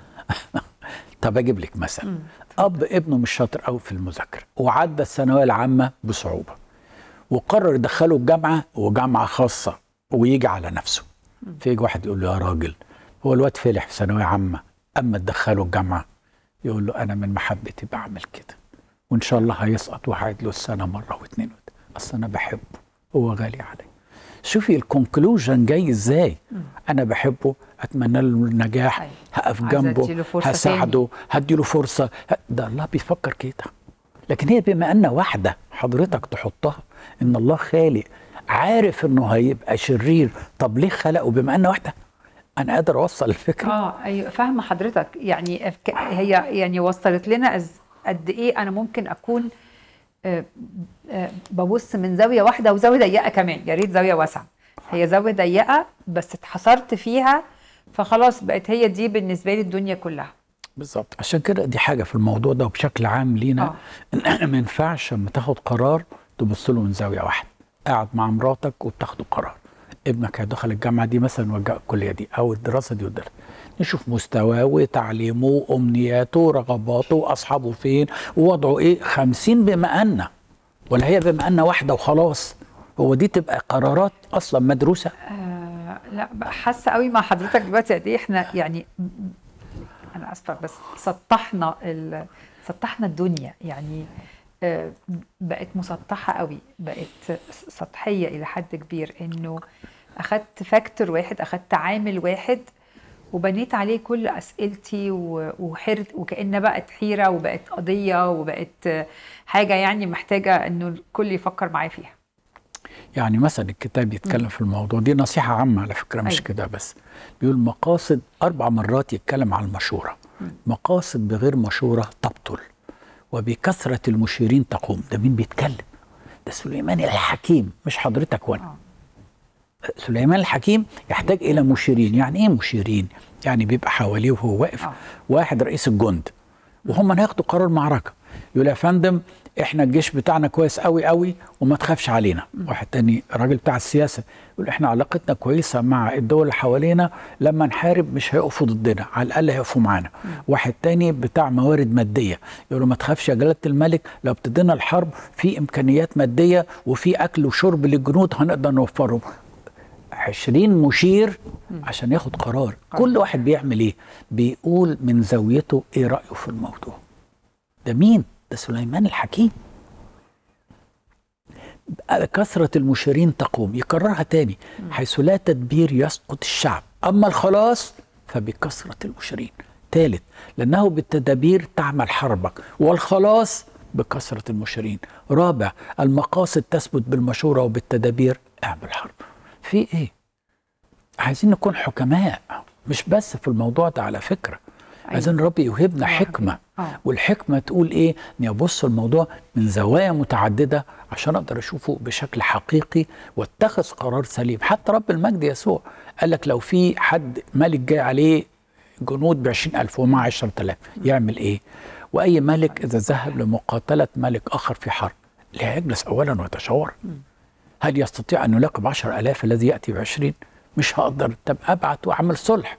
طب اجيب لك مثل اب ابنه مش شاطر قوي في المذاكره وعدى الثانويه العامه بصعوبه وقرر يدخله الجامعه وجامعه خاصه ويجي على نفسه فيجي واحد يقول له يا راجل هو الواد فلح في ثانويه عامه اما تدخله الجامعه يقول له انا من محبتي بعمل كده وان شاء الله هيسقط وهعيد له السنه مره واثنين وت- اصل انا بحبه هو غالي علي شوفي الكونكلوجن جاي ازاي انا بحبه اتمنى له النجاح أيوة. هقف عايزة جنبه أديله فرصة هساعده هدي له فرصه ه- ده الله بيفكر كده لكن هي بما ان واحده حضرتك تحطها ان الله خالق عارف انه هيبقى شرير طب ليه خلقه بما ان واحده انا قادر اوصل الفكره اه ايوه فاهمه حضرتك يعني أفك- هي يعني وصلت لنا أز- قد ايه انا ممكن اكون آه، آه، ببص من زاويه واحده وزاويه ضيقه كمان يا ريت زاويه واسعه هي زاويه ضيقه بس اتحصرت فيها فخلاص بقت هي دي بالنسبه لي الدنيا كلها بالظبط عشان كده دي حاجه في الموضوع ده وبشكل عام لينا آه. ان احنا ما ينفعش لما تاخد قرار تبص له من زاويه واحده قاعد مع مراتك وبتاخدوا قرار ابنك هيدخل الجامعه دي مثلا وجاء الكليه دي او الدراسه دي والدراسه نشوف مستواه وتعليمه وامنياته ورغباته واصحابه فين ووضعه ايه خمسين بما ان ولا هي بما ان واحده وخلاص هو دي تبقى قرارات اصلا مدروسه آه لا بقى حاسه قوي مع حضرتك دلوقتي قد ايه احنا يعني انا اسفه بس سطحنا ال... سطحنا الدنيا يعني آه بقت مسطحه قوي بقت سطحيه الى حد كبير انه اخدت فاكتور واحد اخدت عامل واحد وبنيت عليه كل اسئلتي و- وحرت وكأنها بقت حيره وبقت قضيه وبقت آه، حاجه يعني محتاجه انه الكل يفكر معايا فيها يعني مثلا الكتاب يتكلم في الموضوع دي نصيحة عامة على فكرة مش أيوة. كده بس بيقول مقاصد أربع مرات يتكلم عن المشورة مقاصد بغير مشورة تبطل وبكثرة المشيرين تقوم ده مين بيتكلم ده سليمان الحكيم مش حضرتك وانا آه. سليمان الحكيم يحتاج إلى مشيرين يعني إيه مشيرين يعني بيبقى حواليه وهو واقف آه. واحد رئيس الجند وهم هياخدوا قرار معركة يقول يا فندم احنا الجيش بتاعنا كويس قوي قوي وما تخافش علينا واحد تاني الراجل بتاع السياسه يقول احنا علاقتنا كويسه مع الدول اللي حوالينا لما نحارب مش هيقفوا ضدنا على الاقل هيقفوا معانا واحد تاني بتاع موارد ماديه يقول له ما تخافش يا جلاله الملك لو ابتدينا الحرب في امكانيات ماديه وفي اكل وشرب للجنود هنقدر نوفرهم 20 مشير عشان ياخد قرار كل واحد بيعمل ايه بيقول من زاويته ايه رايه في الموضوع ده مين ده سليمان الحكيم كثرة المشيرين تقوم يكررها تاني حيث لا تدبير يسقط الشعب أما الخلاص فبكثرة المشيرين ثالث لأنه بالتدابير تعمل حربك والخلاص بكثرة المشيرين رابع المقاصد تثبت بالمشورة وبالتدابير اعمل حرب في ايه عايزين نكون حكماء مش بس في الموضوع ده على فكرة أيوة. عايزين ربي يوهبنا الله حكمة حبيبي. آه. والحكمة تقول ايه اني ابص الموضوع من زوايا متعددة عشان اقدر اشوفه بشكل حقيقي واتخذ قرار سليم حتى رب المجد يسوع قال لك لو في حد ملك جاي عليه جنود بعشرين ألف ومع عشرة آلاف يعمل ايه وأي ملك إذا ذهب لمقاتلة ملك آخر في حرب لا يجلس أولا ويتشاور هل يستطيع أن يلاقي بعشر ألاف الذي يأتي بعشرين مش هقدر طب أبعت وأعمل صلح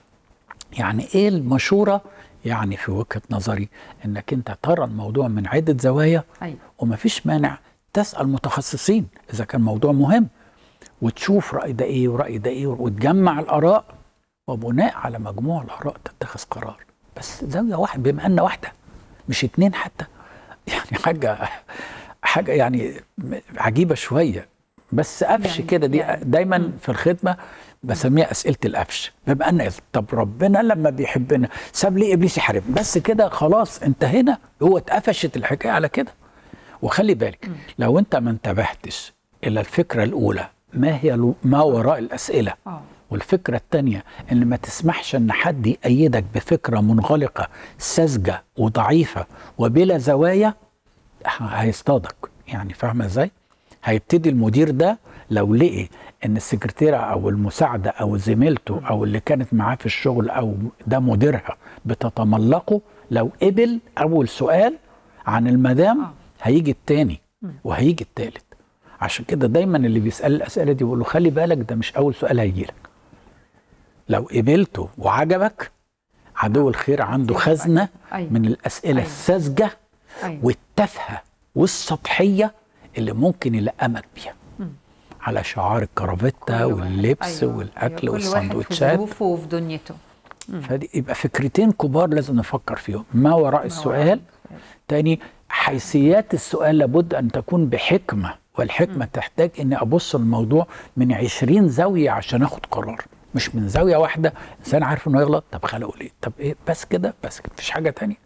يعني إيه المشورة يعني في وجهة نظري أنك أنت ترى الموضوع من عدة زوايا ايوه ومفيش مانع تسأل متخصصين إذا كان موضوع مهم وتشوف رأي ده إيه ورأي ده إيه وتجمع الآراء وبناء على مجموع الآراء تتخذ قرار بس زاوية واحد بما أن واحدة مش اتنين حتى يعني حاجة حاجة يعني عجيبة شوية بس قفش يعني- كده دي يعني- دايما في الخدمة بسميها أسئلة القفش بما أن طب ربنا لما بيحبنا ساب ليه إبليس يحارب بس كده خلاص انتهينا هو اتقفشت الحكاية على كده وخلي بالك لو انت ما انتبهتش الى الفكره الاولى ما هي الو- ما وراء الاسئله اه والفكره الثانيه ان ما تسمحش ان حد يأيدك بفكره منغلقه ساذجه وضعيفه وبلا زوايا ه- هيصطادك يعني فاهمه ازاي هيبتدي المدير ده لو لقي ان السكرتيره او المساعده او زميلته او اللي كانت معاه في الشغل او ده مديرها بتتملقه لو قبل اول سؤال عن المدام آه. هيجي التاني وهيجي التالت عشان كده دايما اللي بيسال الاسئله دي بيقول له خلي بالك ده مش اول سؤال هيجي لك لو قبلته وعجبك عدو الخير عنده خزنه أيوة. من الاسئله أيوة. الساذجه ايوه والتافهه والسطحيه اللي ممكن يلقمك بيها على شعار الكرافته كل واحد. واللبس أيوة. والاكل أيوة. كل واحد في والسندوتشات ظروفه وفي دنيته فدي يبقى فكرتين كبار لازم نفكر فيهم ما وراء السؤال تاني حيثيات السؤال لابد أن تكون بحكمة والحكمة تحتاج أني أبص الموضوع من عشرين زاوية عشان أخد قرار مش من زاوية واحدة إنسان عارف إنه يغلط طب خلقه ليه طب إيه بس كده بس كده مفيش حاجة تانية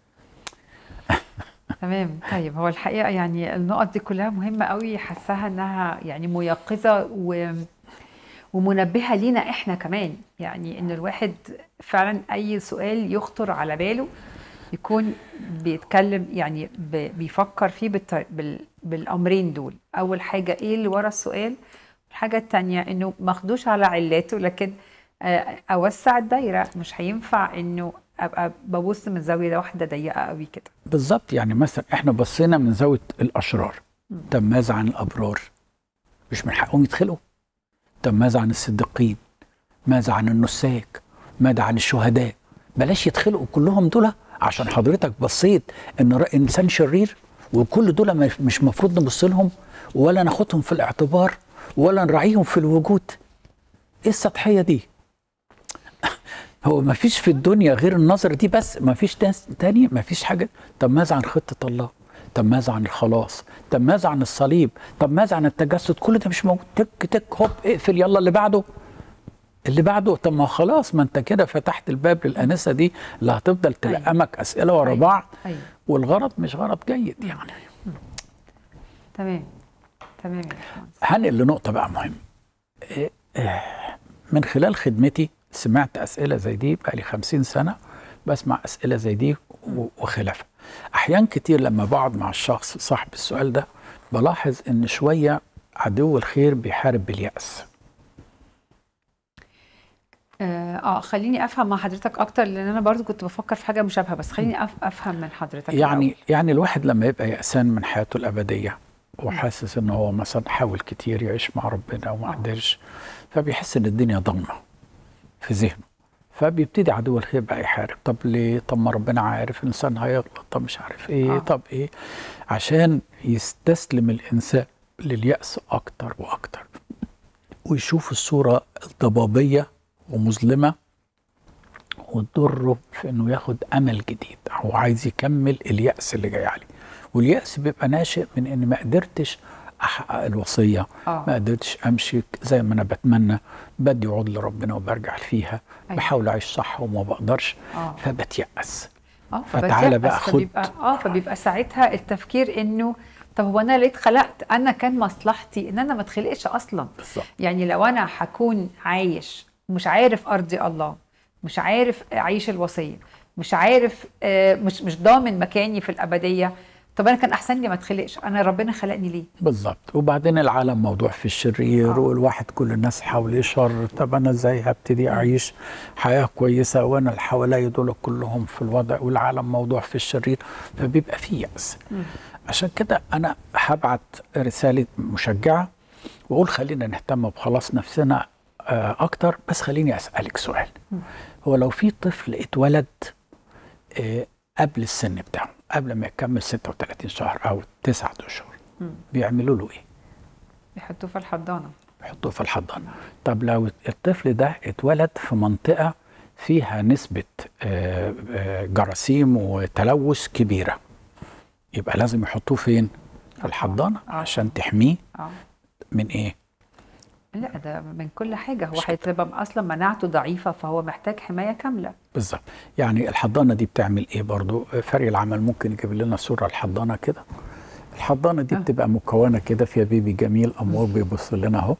تمام طيب هو الحقيقه يعني النقط دي كلها مهمه قوي حاساها انها يعني ميقظه و ومنبهه لينا احنا كمان يعني ان الواحد فعلا اي سؤال يخطر على باله يكون بيتكلم يعني ب- بيفكر فيه بالط- بال- بالامرين دول اول حاجه ايه اللي ورا السؤال الحاجه التانية انه ماخدوش على علاته لكن آه، اوسع الدايره مش هينفع انه ابقى ببص من زاويه واحده ضيقه قوي كده بالظبط يعني مثلا إحنا بصينا من زاوية الأشرار طب ماذا عن الأبرار مش من حقهم يدخلوا طب ماذا عن الصديقين ماذا عن النساك ماذا عن الشهداء بلاش يدخلوا كلهم دول عشان حضرتك بصيت ان ر- انسان شرير وكل دول ما- مش مفروض نبص لهم ولا ناخدهم في الاعتبار ولا نراعيهم في الوجود ايه السطحيه دي هو ما فيش في الدنيا غير النظر دي بس ما فيش ناس تاني ما فيش حاجه طب ماذا عن خطه الله طب ماذا عن الخلاص طب ماذا عن الصليب طب ماذا عن التجسد كل ده مش موجود تك تك هوب اقفل يلا اللي بعده اللي بعده طب ما خلاص ما انت كده فتحت الباب للانسه دي اللي هتفضل أيوة. تلقمك اسئله ورا أيوة. بعض ايوه والغرض مش غرض جيد يعني تمام تمام يا باشمهندس هنقل لنقطة بقى مهمة إيه، إيه، من خلال خدمتي سمعت أسئلة زي دي بقى لي خمسين سنة بسمع أسئلة زي دي و- وخلافها أحيان كتير لما بقعد مع الشخص صاحب السؤال ده بلاحظ إن شوية عدو الخير بيحارب باليأس اه آه، خليني افهم مع حضرتك اكتر لان انا برضو كنت بفكر في حاجه مشابهه بس خليني أف افهم من حضرتك يعني الأول. يعني الواحد لما يبقى يأسان من حياته الأبدية وحاسس ان هو مثلا حاول كتير يعيش مع ربنا وما آه. قدرش فبيحس ان الدنيا ضلمه في ذهنه فبيبتدي عدو الخير بقى يحارب طب ليه طب ما ربنا عارف الانسان هيغلط طب مش عارف ايه آه. طب ايه عشان يستسلم الانسان لليأس اكتر واكتر ويشوف الصوره الضبابيه ومظلمه وتضره في انه ياخد امل جديد هو عايز يكمل اليأس اللي جاي عليه واليأس بيبقى ناشئ من ان ما قدرتش احقق الوصيه آه. ما قدرتش امشي زي ما انا بتمنى بدي عود لربنا وبرجع فيها أيوة. بحاول اعيش صح وما بقدرش آه. فبتيأس اه فتعالى فبتيأس، بقى خد. فبيبقى اه فبيبقى ساعتها التفكير انه طب هو انا ليه اتخلقت انا كان مصلحتي ان انا ما اتخلقش اصلا بالظبط يعني لو انا هكون عايش مش عارف ارضي الله مش عارف اعيش الوصيه مش عارف آه، مش مش ضامن مكاني في الابديه طب انا كان احسن لي ما اتخلقش انا ربنا خلقني ليه بالظبط وبعدين العالم موضوع في الشرير آه. والواحد كل الناس حواليه شر طب انا ازاي هبتدي اعيش حياه كويسه وانا اللي حواليا دول كلهم في الوضع والعالم موضوع في الشرير فبيبقى في يأس عشان كده انا هبعت رساله مشجعه واقول خلينا نهتم بخلاص نفسنا آه، اكتر بس خليني اسالك سؤال هو لو في طفل اتولد آه، قبل السن بتاعه قبل ما يكمل 36 شهر او 9 اشهر بيعملوا له ايه؟ بيحطوه في الحضانه يحطوه في الحضانه طب لو الطفل ده اتولد في منطقه فيها نسبه آه، آه، جراثيم وتلوث كبيره يبقى لازم يحطوه فين؟ في الحضانه آه. عشان تحميه اه من ايه؟ لا ده من كل حاجه هو هيبقى اصلا مناعته ضعيفه فهو محتاج حمايه كامله بالظبط يعني الحضانه دي بتعمل ايه برضو فريق العمل ممكن يجيب لنا صوره الحضانه كده الحضانه دي آه. بتبقى مكونه كده فيها بيبي جميل امور بيبص لنا اهو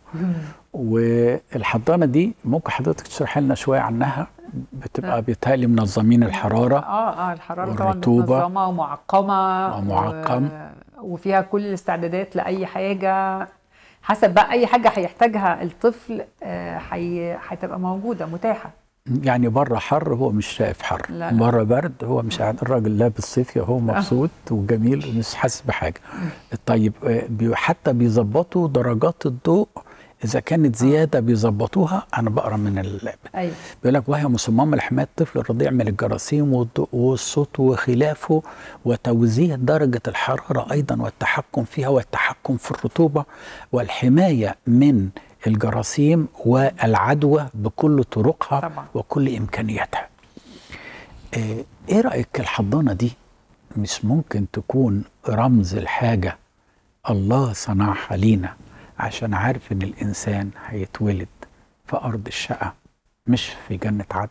والحضانه دي ممكن حضرتك تشرح لنا شويه عنها بتبقى بيتهيألي منظمين الحراره اه اه الحراره طبعا والرطوبة. منظمه ومعقمه ومعقم. و... وفيها كل الاستعدادات لاي حاجه حسب بقى اي حاجه هيحتاجها الطفل آه، هي هتبقى موجوده متاحه يعني بره حر هو مش شايف حر لا، لا. بره برد هو مش قاعد الراجل لابس صيفي هو مبسوط وجميل ومش حاسس بحاجه طيب آه، بي- حتى بيظبطوا درجات الضوء اذا كانت زياده بيظبطوها انا بقرا من ال... ايوه بيقول لك وهي مصممه لحمايه الطفل الرضيع من الجراثيم والضوء والصوت وخلافه وتوزيع درجه الحراره ايضا والتحكم فيها والتحكم في الرطوبه والحمايه من الجراثيم والعدوى بكل طرقها طبعا. وكل امكانياتها. آه، ايه رايك الحضانه دي مش ممكن تكون رمز الحاجه الله صنعها لينا عشان عارف ان الانسان هيتولد في ارض الشقه مش في جنه عدن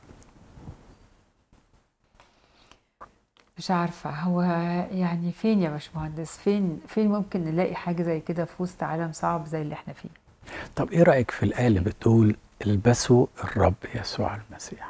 مش عارفه هو يعني فين يا باشمهندس فين فين ممكن نلاقي حاجه زي كده في وسط عالم صعب زي اللي احنا فيه طب ايه رايك في الايه اللي بتقول البسوا الرب يسوع المسيح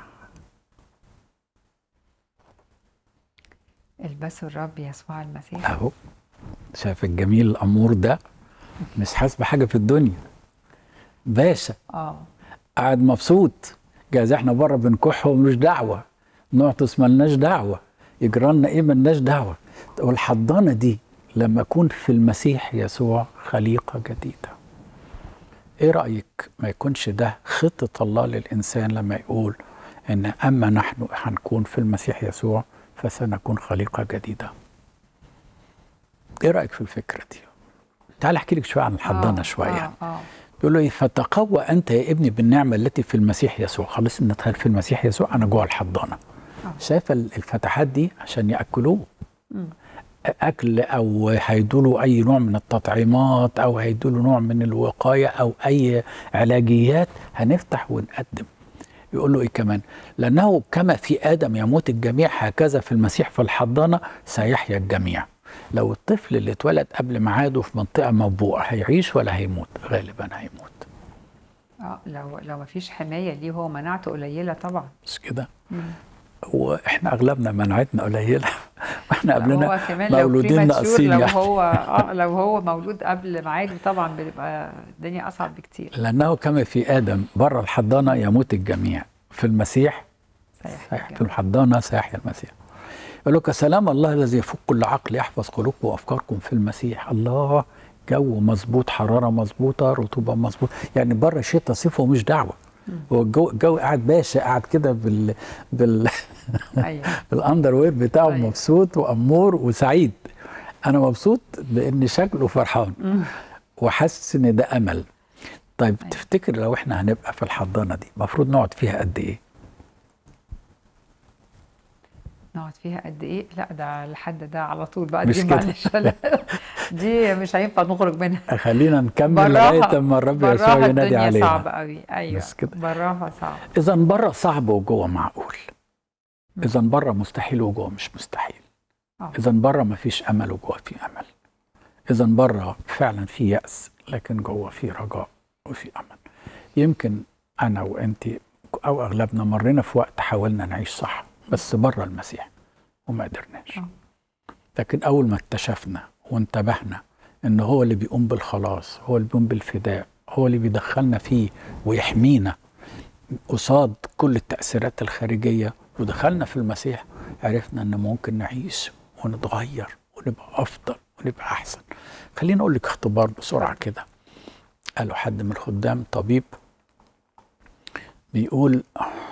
البسوا الرب يسوع المسيح اهو شايف الجميل الامور ده مش حاسس بحاجه في الدنيا باشا اه قاعد مبسوط جايز احنا بره بنكح ومش دعوه نعطس ملناش دعوه يجرالنا ايه ملناش دعوه والحضانه دي لما اكون في المسيح يسوع خليقه جديده ايه رايك ما يكونش ده خطه الله للانسان لما يقول ان اما نحن هنكون في المسيح يسوع فسنكون خليقه جديده ايه رايك في الفكره دي تعال احكي لك شويه عن الحضانه آه، شويه اه اه بيقول له ايه فتقوى انت يا ابني بالنعمه التي في المسيح يسوع خلاص ان ندخل في المسيح يسوع انا جوه الحضانه آه. شايفه الفتحات دي عشان ياكلوه مم. اكل او هيدوا له اي نوع من التطعيمات او هيدوا له نوع من الوقايه او اي علاجيات هنفتح ونقدم يقول له ايه كمان لانه كما في ادم يموت الجميع هكذا في المسيح في الحضانه سيحيا الجميع لو الطفل اللي اتولد قبل ميعاده في منطقه موبوءه هيعيش ولا هيموت غالبا هيموت اه لو لو ما فيش حمايه ليه هو مناعته قليله طبعا مش كده مم. واحنا اغلبنا مناعتنا قليله واحنا لا، قبلنا هو كمان لو مولودين premature، ناقصين لو يعني. هو اه لو هو مولود قبل ميعاده طبعا بتبقى الدنيا اصعب بكتير لأنه كما في آدم بره الحضانة يموت الجميع في المسيح صحيح صحيح في الحضانة سيحيا المسيح يقول لك سلام الله الذي يفوق كل عقل يحفظ قلوبكم وافكاركم في المسيح الله جو مظبوط حراره مظبوطه رطوبه مظبوط يعني بره شتاء صيف ومش دعوه هو الجو الجو قاعد باشا قاعد كده بال بال ايوه بالاندر وير بتاعه أيوة. مبسوط وامور وسعيد انا مبسوط بان شكله فرحان وحاسس ان ده امل طيب أيوة. تفتكر لو احنا هنبقى في الحضانه دي المفروض نقعد فيها قد ايه نقعد فيها قد ايه لا ده لحد ده على طول بقى مش دي كده. معلش لا. دي مش هينفع نخرج منها خلينا نكمل براها لغايه اما الرب يسوع براها ينادي الدنيا علينا صعبة قوي ايوه بس كده. براها صعب اذا بره صعب وجوه معقول مم. اذا بره مستحيل وجوه مش مستحيل آه. اذا بره ما فيش امل وجوه في امل اذا بره فعلا في ياس لكن جوه في رجاء وفي امل يمكن انا وانت او اغلبنا مرينا في وقت حاولنا نعيش صح بس بره المسيح وما قدرناش آه. لكن اول ما اكتشفنا وانتبهنا ان هو اللي بيقوم بالخلاص هو اللي بيقوم بالفداء هو اللي بيدخلنا فيه ويحمينا قصاد كل التأثيرات الخارجية ودخلنا في المسيح عرفنا أن ممكن نعيش ونتغير ونبقى أفضل ونبقى أحسن خليني أقول لك اختبار بسرعة كده قالوا حد من الخدام طبيب بيقول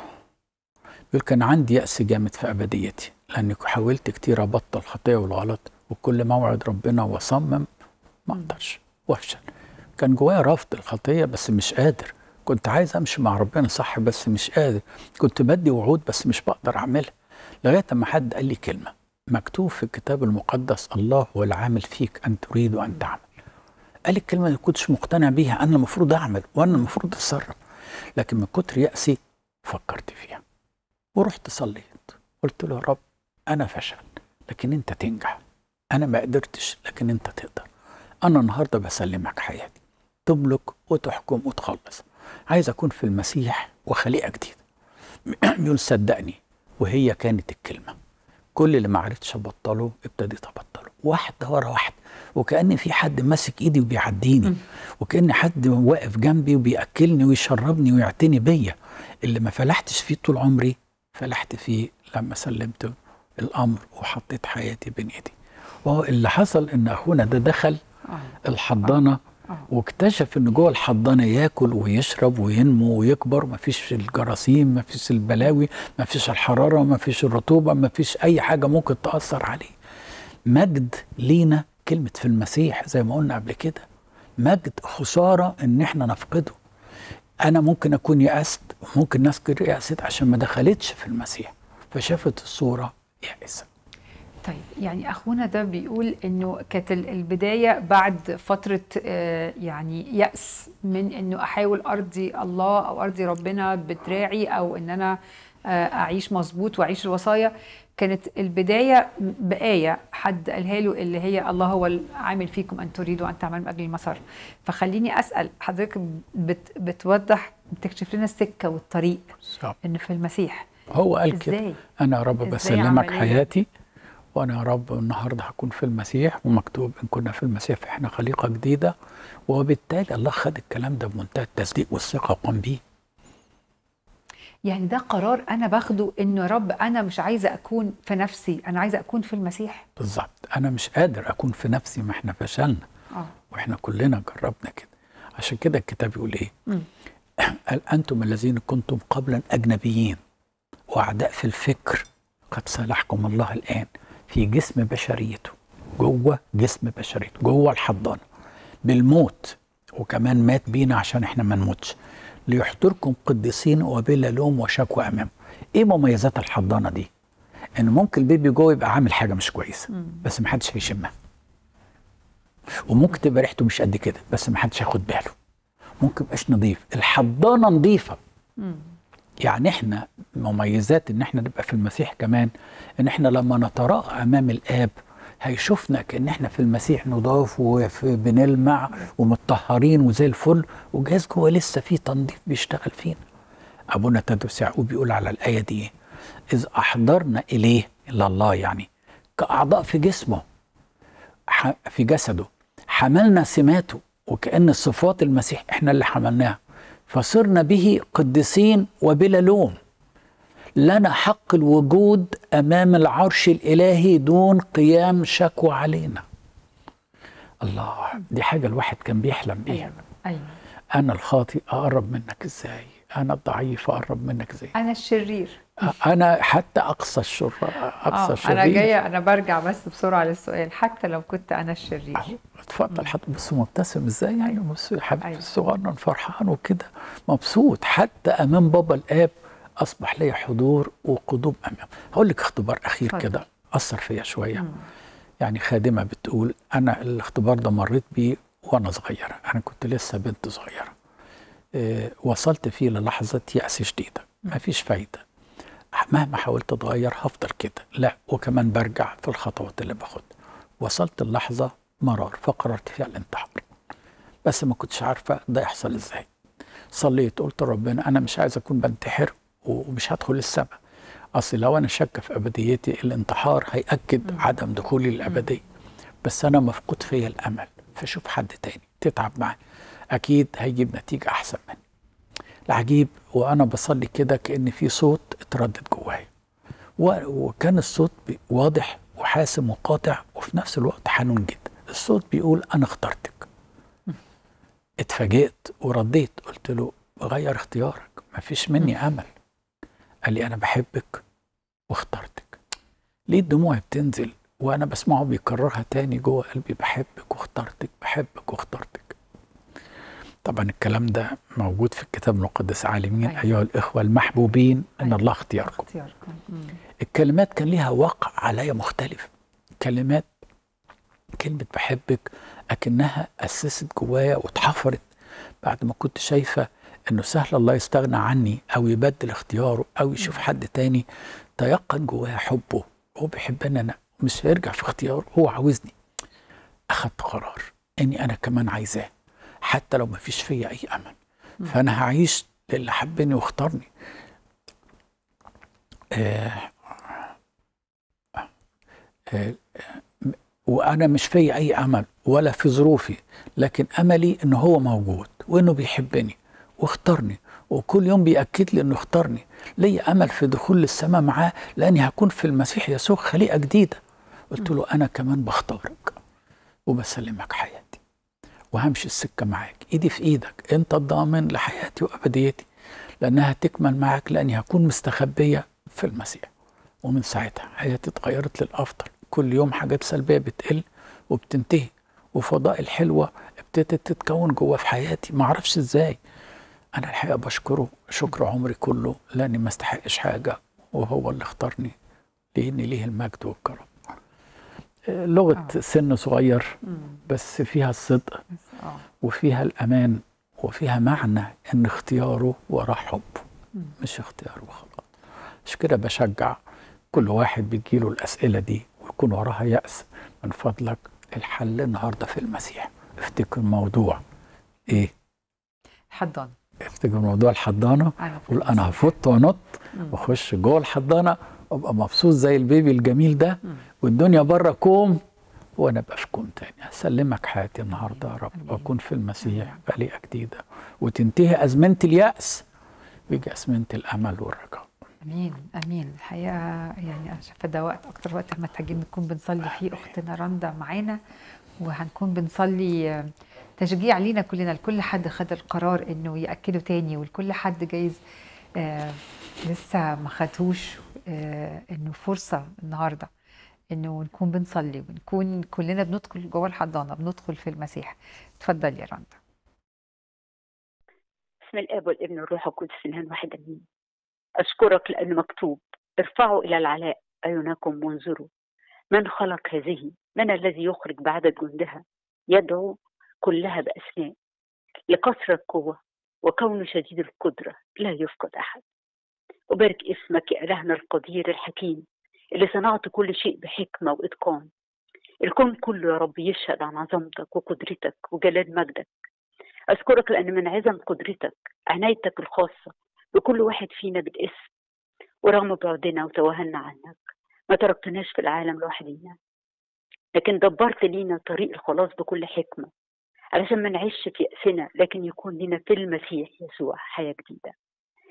بيقول كان عندي يأس جامد في أبديتي لأني حاولت كتير أبطل الخطية والغلط وكل موعد ربنا وصمم ما أقدرش وأفشل كان جوايا رفض الخطية بس مش قادر كنت عايز امشي مع ربنا صح بس مش قادر كنت بدي وعود بس مش بقدر اعملها لغايه اما حد قال لي كلمه مكتوب في الكتاب المقدس الله هو العامل فيك ان تريد وان تعمل قال لي الكلمه اللي كنتش مقتنع بيها انا المفروض اعمل وانا المفروض اتصرف لكن من كتر يأسي فكرت فيها ورحت صليت قلت له يا رب انا فشل لكن انت تنجح انا ما قدرتش لكن انت تقدر انا النهارده بسلمك حياتي تملك وتحكم وتخلص عايز اكون في المسيح وخليقه جديده بيقول صدقني وهي كانت الكلمه كل اللي ما عرفتش ابطله ابتديت ابطله واحده ورا واحده وكان في حد ماسك ايدي وبيعديني وكان حد واقف جنبي وبياكلني ويشربني ويعتني بيا اللي ما فلحتش فيه طول عمري فلحت فيه لما سلمت الامر وحطيت حياتي بين ايدي وهو اللي حصل ان اخونا ده دخل آه. الحضانه آه. واكتشف ان جوه الحضانه ياكل ويشرب وينمو ويكبر مفيش الجراثيم مفيش البلاوي مفيش الحراره مفيش الرطوبه مفيش اي حاجه ممكن تاثر عليه مجد لينا كلمه في المسيح زي ما قلنا قبل كده مجد خساره ان احنا نفقده انا ممكن اكون يأست وممكن ناس كتير يأست عشان ما دخلتش في المسيح فشافت الصوره يائسه طيب يعني اخونا ده بيقول انه كانت ال- البدايه بعد فتره آه، يعني يأس من انه احاول ارضي الله او ارضي ربنا بدراعي او ان انا آه، اعيش مظبوط واعيش الوصايا كانت البدايه بايه حد قالها له اللي هي الله هو العامل فيكم ان تريدوا ان تعملوا من اجل المسار فخليني اسال حضرتك بت بتوضح بتكشف لنا السكه والطريق انه في المسيح هو قال كده ازاي انا يا رب إزاي بسلمك عملية؟ حياتي وانا يا رب النهارده هكون في المسيح ومكتوب ان كنا في المسيح فاحنا خليقه جديده وبالتالي الله خد الكلام ده بمنتهى التصديق والثقه وقام بيه يعني ده قرار انا باخده انه يا رب انا مش عايزه اكون في نفسي انا عايزه اكون في المسيح بالظبط انا مش قادر اكون في نفسي ما احنا فشلنا اه واحنا كلنا جربنا كده عشان كده الكتاب يقول ايه مم. قال انتم الذين كنتم قبلا اجنبيين واعداء في الفكر قد صالحكم الله الان في جسم بشريته جوه جسم بشريته جوه الحضانه بالموت وكمان مات بينا عشان احنا ما نموتش ليحضركم قديسين وبلا لوم وشكوى امامه ايه مميزات الحضانه دي ان ممكن البيبي جوه يبقى عامل حاجه مش كويسه مم. بس محدش هيشمها وممكن تبقى ريحته مش قد كده بس محدش هياخد باله ممكن يبقاش نظيف الحضانه نظيفه مم. يعني احنا مميزات ان احنا نبقى في المسيح كمان ان احنا لما نتراءى امام الاب هيشوفنا كان احنا في المسيح نضاف وبنلمع ومتطهرين وزي الفل وجايز جوه لسه في تنظيف بيشتغل فينا ابونا تدرس يعقوب بيقول على الايه دي إيه؟ اذ احضرنا اليه الى الله يعني كاعضاء في جسمه ح- في جسده حملنا سماته وكأن صفات المسيح احنا اللي حملناها فصرنا به قديسين وبلا لوم لنا حق الوجود امام العرش الالهي دون قيام شكوى علينا الله دي حاجه الواحد كان بيحلم بيها ايوه ايوه انا الخاطئ اقرب منك ازاي انا الضعيف اقرب منك ازاي انا الشرير انا حتى اقصى الشر اقصى اه الشرير انا جايه انا برجع بس بسرعه للسؤال حتى لو كنت انا الشرير أهو، اتفضل حتى بص مبتسم ازاي يعني بص يا حبيبي أيوة. الصغنن فرحان وكده مبسوط حتى امام بابا الاب اصبح لي حضور وقدوم امام هقول لك اختبار اخير اتفضل. كده اثر فيا شويه مم. يعني خادمه بتقول انا الاختبار ده مريت بيه وانا صغيره انا كنت لسه بنت صغيره إيه وصلت فيه للحظه يأس شديده مفيش فايده مهما حاولت اتغير هفضل كده لا وكمان برجع في الخطوات اللي باخدها وصلت اللحظه مرار فقررت فيها الانتحار بس ما كنتش عارفه ده يحصل ازاي صليت قلت لربنا انا مش عايز اكون بنتحر ومش هدخل السماء اصل لو انا شاكه في ابديتي الانتحار هياكد عدم دخولي للابديه بس انا مفقود فيا الامل فشوف حد تاني تتعب معاه اكيد هيجيب نتيجه احسن مني العجيب وانا بصلي كده كان في صوت اتردد جوايا و- وكان الصوت بي- واضح وحاسم وقاطع وفي نفس الوقت حنون جدا الصوت بيقول انا اخترتك اتفاجئت ورديت قلت له غير اختيارك مفيش مني امل قال لي انا بحبك واخترتك ليه الدموع بتنزل وانا بسمعه بيكررها تاني جوه قلبي بحبك واخترتك بحبك واخترتك طبعا الكلام ده موجود في الكتاب المقدس عالمين أيوة. ايها الاخوه المحبوبين ان أيوة. الله اختياركم اختياركم مم. الكلمات كان ليها وقع عليا مختلف كلمات كلمة بحبك أكنها أسست جوايا واتحفرت بعد ما كنت شايفة إنه سهل الله يستغنى عني أو يبدل اختياره أو يشوف حد تاني تيقن جوايا حبه هو بيحبني أنا مش هيرجع في اختياره هو عاوزني أخدت قرار إني أنا كمان عايزاه حتى لو ما فيش فيا أي أمل فأنا هعيش للي حبني واختارني آه آه، وانا مش في اي امل ولا في ظروفي لكن املي ان هو موجود وانه بيحبني واختارني وكل يوم بياكد لي انه اختارني لي امل في دخول السماء معاه لاني هكون في المسيح يسوع خليقه جديده قلت له انا كمان بختارك وبسلمك حياتي وهمشي السكه معاك ايدي في ايدك انت الضامن لحياتي وابديتي لانها تكمل معاك لاني هكون مستخبيه في المسيح ومن ساعتها حياتي اتغيرت للافضل كل يوم حاجات سلبيه بتقل وبتنتهي وفضائل حلوه ابتدت تتكون جوه في حياتي ما اعرفش ازاي انا الحقيقه بشكره شكر عمري كله لاني ما استحقش حاجه وهو اللي اختارني لان ليه المجد والكرم آه، لغه آه. سن صغير مم. بس فيها الصدق بس- اه وفيها الامان وفيها معنى ان اختياره وراه حب مم. مش اختياره وخلاص مش كده بشجع كل واحد بتجيله الاسئله دي ويكون وراها ياس من فضلك الحل النهارده في المسيح افتكر موضوع ايه حضان افتكر موضوع الحضانه انا في قول انا المسيح. هفط وانط مم. واخش جوه الحضانه وابقى مبسوط زي البيبي الجميل ده مم. والدنيا بره كوم وانا ابقى في كوم تاني اسلمك حياتي النهارده يا رب آمين. واكون في المسيح خليقه جديده وتنتهي ازمنه الياس ويجي ازمنه الامل والرجاء امين امين الحقيقه يعني انا شايفه ده وقت اكتر وقت محتاجين نكون بنصلي فيه اختنا رندا معانا وهنكون بنصلي آه، تشجيع لينا كلنا لكل حد خد القرار انه ياكده تاني ولكل حد جايز آه لسه ما خدوش آه انه فرصه النهارده انه نكون بنصلي ونكون كلنا بندخل جوه الحضانه بندخل في المسيح اتفضل يا رندا بسم الاب والابن والروح القدس الاله واحد امين اشكرك لان مكتوب ارفعوا الى العلاء اعينكم وانظروا من خلق هذه من الذي يخرج بعدد جندها يدعو كلها باسماء لكثره قوه وكونه شديد القدره لا يفقد احد أبارك اسمك يا إلهنا القدير الحكيم اللي صنعت كل شيء بحكمة وإتقان الكون كله يا رب يشهد عن عظمتك وقدرتك وجلال مجدك أشكرك لأن من عظم قدرتك عنايتك الخاصة بكل واحد فينا بالاسم ورغم بعدنا وتوهنا عنك ما تركتناش في العالم لوحدينا لكن دبرت لينا طريق الخلاص بكل حكمة علشان ما نعيش في يأسنا لكن يكون لنا في المسيح يسوع حياة جديدة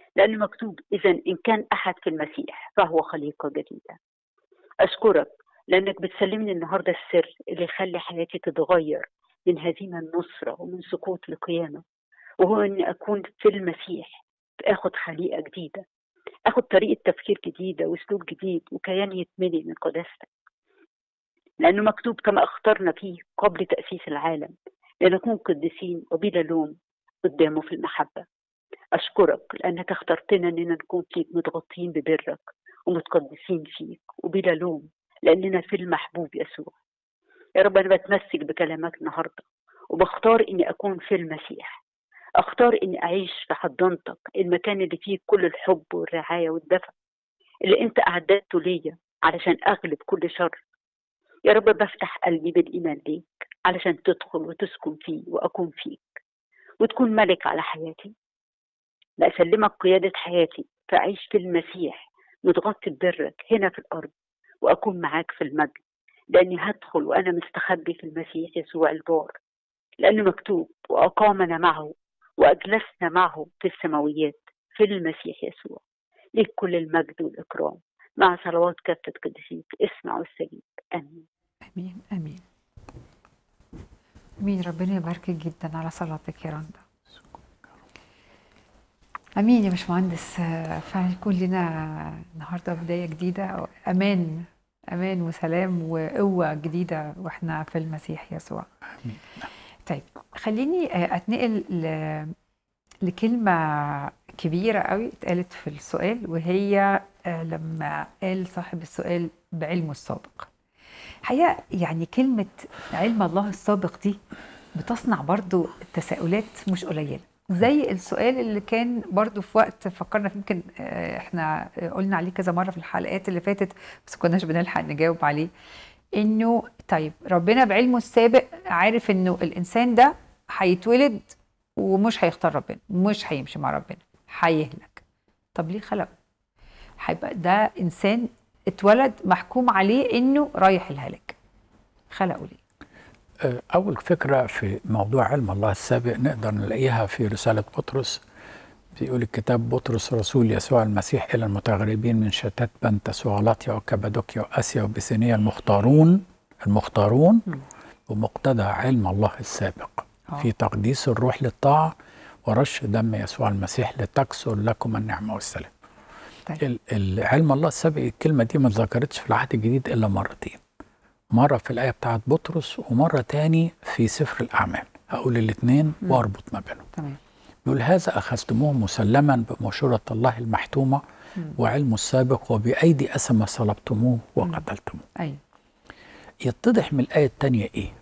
لأن مكتوب إذا إن كان أحد في المسيح فهو خليقة جديدة أشكرك لأنك بتسلمني النهاردة السر اللي يخلي حياتي تتغير من هزيمة النصرة ومن سقوط لقيامة وهو إني أكون في المسيح آخد خليقة جديدة آخد طريقة تفكير جديدة وأسلوب جديد وكيان يتملي من قداستك لأنه مكتوب كما اخترنا فيه قبل تأسيس العالم لنكون قديسين وبلا لوم قدامه في المحبة أشكرك لأنك اخترتنا أننا نكون فيك متغطين ببرك ومتقدسين فيك وبلا لوم لأننا في المحبوب يسوع يا رب أنا بتمسك بكلامك النهاردة وبختار إني أكون في المسيح أختار إني أعيش في حضانتك المكان اللي فيه كل الحب والرعاية والدفء اللي أنت أعددته ليا علشان أغلب كل شر يا رب بفتح قلبي بالإيمان ليك علشان تدخل وتسكن فيه وأكون فيك وتكون ملك على حياتي بأسلمك قيادة حياتي فأعيش في المسيح متغطي ببرك هنا في الأرض وأكون معاك في المجد لأني هدخل وأنا مستخبي في المسيح يسوع البار لأنه مكتوب وأقامنا معه وأجلسنا معه في السماويات في المسيح يسوع ليك كل المجد والإكرام مع صلوات كافة قديسيك اسمع واستجيب آمين امين امين امين ربنا يباركك جدا على صلاتك يا رندا امين يا باشمهندس آه، فعلا يكون لنا النهارده بدايه جديده امان امان وسلام وقوه جديده واحنا في المسيح يسوع آمين. طيب خليني آه، اتنقل ل... لكلمه كبيره قوي اتقالت في السؤال وهي آه، لما قال صاحب السؤال بعلمه السابق حقيقة يعني كلمة علم الله السابق دي بتصنع برضو تساؤلات مش قليلة زي السؤال اللي كان برضو في وقت فكرنا فيه يمكن آه، احنا آه، قلنا عليه كذا مرة في الحلقات اللي فاتت بس كناش بنلحق نجاوب عليه انه طيب ربنا بعلمه السابق عارف انه الانسان ده هيتولد ومش هيختار ربنا مش هيمشي مع ربنا هيهلك طب ليه خلقه هيبقى ده انسان اتولد محكوم عليه انه رايح الهلاك خلقه ليه آه، أول فكرة في موضوع علم الله السابق نقدر نلاقيها في رسالة بطرس بيقول الكتاب بطرس رسول يسوع المسيح إلى المتغربين من شتات بنتس وغلاطيا وكبادوكيا وآسيا وبسينيا المختارون المختارون بمقتضى علم الله السابق آه. في تقديس الروح للطاعة ورش دم يسوع المسيح لتكسر لكم النعمة والسلام طيب ال- ال- علم الله السابق الكلمة دي ما اتذكرتش في العهد الجديد إلا مرتين مرة في الآية بتاعت بطرس ومرة تاني في سفر الأعمال هقول الاثنين مم. واربط ما بينهم تمام يقول هذا أخذتموه مسلما بمشورة الله المحتومة مم. وعلمه السابق وبأيدي أسمى صلبتموه وقتلتموه ايوه يتضح من الآية التانية إيه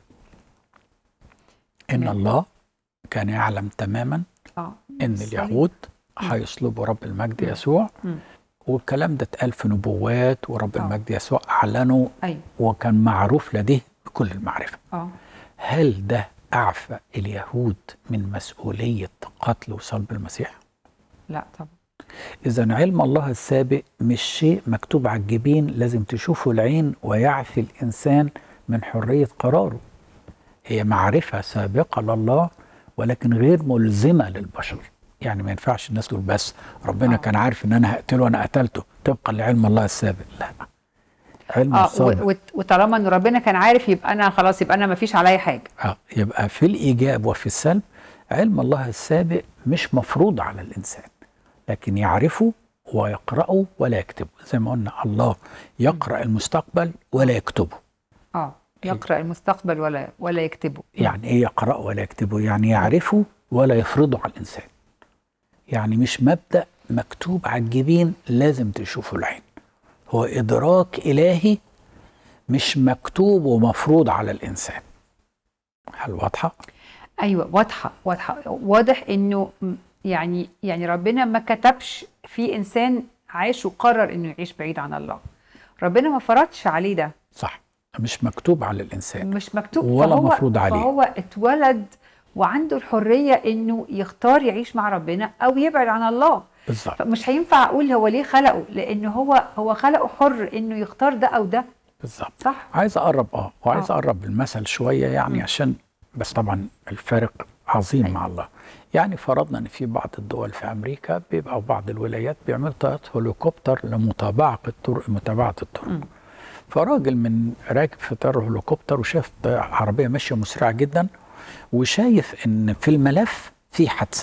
إن تمام. الله كان يعلم تماما اه إن الصليب. اليهود هيصلبوا رب المجد مم. يسوع مم. والكلام ده اتقال في نبوات ورب آه. المجد يسوع أعلنه ايوه وكان معروف لديه بكل المعرفة اه هل ده أعفى اليهود من مسؤولية قتل وصلب المسيح؟ لا طبعا إذا علم الله السابق مش شيء مكتوب على الجبين لازم تشوفه العين ويعفي الإنسان من حرية قراره هي معرفة سابقة لله ولكن غير ملزمة للبشر يعني ما ينفعش الناس تقول بس ربنا آه. كان عارف ان انا هقتله وانا قتلته طبقا لعلم الله السابق لا علم اه السابق و- وت- وطالما ان ربنا كان عارف يبقى انا خلاص يبقى انا ما فيش عليا حاجه آه يبقى في الإيجاب وفي السلب علم الله السابق مش مفروض على الإنسان لكن يعرفه ويقرأه ولا يكتبه زي ما قلنا الله يقرأ المستقبل ولا يكتبه اه يقرا المستقبل ولا ولا يكتبه يعني إيه يقرأ ولا يكتبه يعني يعرفه ولا يفرضه على الإنسان يعني مش مبدأ مكتوب على الجبين لازم تشوفه العين هو إدراك إلهي مش مكتوب ومفروض على الإنسان هل واضحة؟ ايوه واضحه واضحه واضح انه م- يعني يعني ربنا ما كتبش في انسان عاش وقرر انه يعيش بعيد عن الله ربنا ما فرضش عليه ده صح مش مكتوب على الإنسان مش مكتوب ولا فهو مفروض عليه. فهو اتولد وعنده الحريه انه يختار يعيش مع ربنا او يبعد عن الله بالظبط فمش هينفع اقول هو ليه خلقه لان هو هو خلقه حر انه يختار ده او ده بالظبط صح عايز اقرب اه وعايز آه. اقرب المثل شويه يعني مم. عشان بس طبعا الفارق عظيم أيوة. مع الله يعني فرضنا ان في بعض الدول في امريكا بيبقى أو بعض الولايات بيعملوا طيارات هليكوبتر لمتابعه الطرق متابعه الطرق مم. فراجل من راكب في طياره هليكوبتر وشاف عربيه ماشيه مسرعه جدا وشايف ان في الملف في حادثه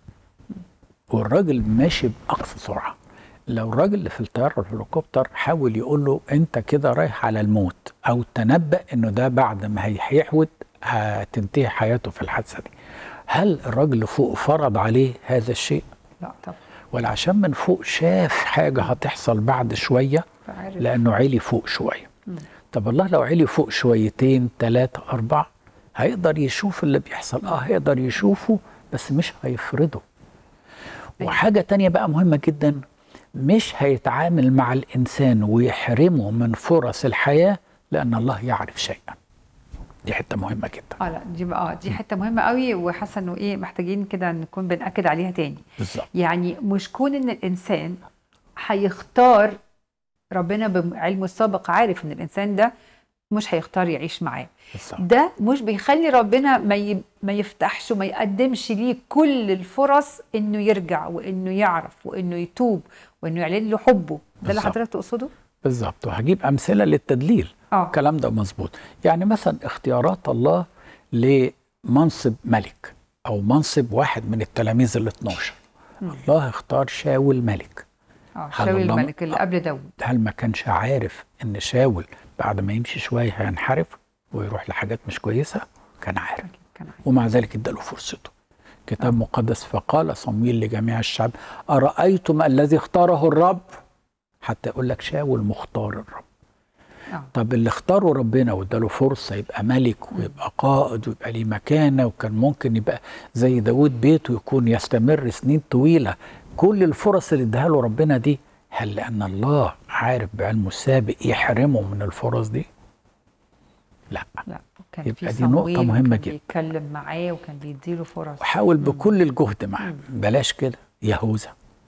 والراجل ماشي باقصى سرعه لو الراجل اللي في الطياره الهليكوبتر حاول يقول له انت كده رايح على الموت او تنبأ انه ده بعد ما هيحود هتنتهي حياته في الحادثه دي هل الراجل اللي فوق فرض عليه هذا الشيء لا طبعا ولا عشان من فوق شاف حاجه هتحصل بعد شويه فعارف لانه علي فوق شويه مم. طب الله لو علي فوق شويتين ثلاثة أربعة هيقدر يشوف اللي بيحصل اه هيقدر يشوفه بس مش هيفرضه أيوة. وحاجة تانية بقى مهمة جدا مش هيتعامل مع الإنسان ويحرمه من فرص الحياة لأن الله يعرف شيئا دي حتة مهمة جدا اه لا دي بقى اه دي حته مهمه قوي وحاسه انه ايه محتاجين كده نكون بنأكد عليها تاني بالظبط يعني مش كون ان الانسان هيختار ربنا بعلمه السابق عارف ان الانسان ده مش هيختار يعيش معاه بالظبط ده مش بيخلي ربنا ما ي- ما يفتحش وما يقدمش ليه كل الفرص انه يرجع وانه يعرف وانه يتوب وانه يعلن له حبه ده اللي بالظبط. حضرتك تقصده بالظبط وهجيب أمثلة للتدليل اه الكلام ده مظبوط يعني مثلا اختيارات الله لمنصب ملك او منصب واحد من التلاميذ ال 12 مم. الله اختار شاول ملك اه هل شاول الله- الملك اللي قبل داوود هل ما كانش عارف ان شاول بعد ما يمشي شويه هينحرف ويروح لحاجات مش كويسه كان عارف كان عارف. ومع ذلك اداله فرصته كتاب مقدس فقال صمويل لجميع الشعب أرأيتم الذي اختاره الرب حتى يقول لك شاول مختار الرب اه طب اللي اختاره ربنا واداله فرصة يبقى ملك ويبقى قائد ويبقى ليه مكانة وكان ممكن يبقى زي داود بيته يكون يستمر سنين طويلة كل الفرص اللي اداها له ربنا دي هل لأن الله عارف بعلمه السابق يحرمه من الفرص دي؟ لا لا كان يبقى في دي نقطة صمويل مهمة وكان جدا. بيتكلم معاه وكان بيديله فرص وحاول بكل الجهد معاه بلاش كده يهوذا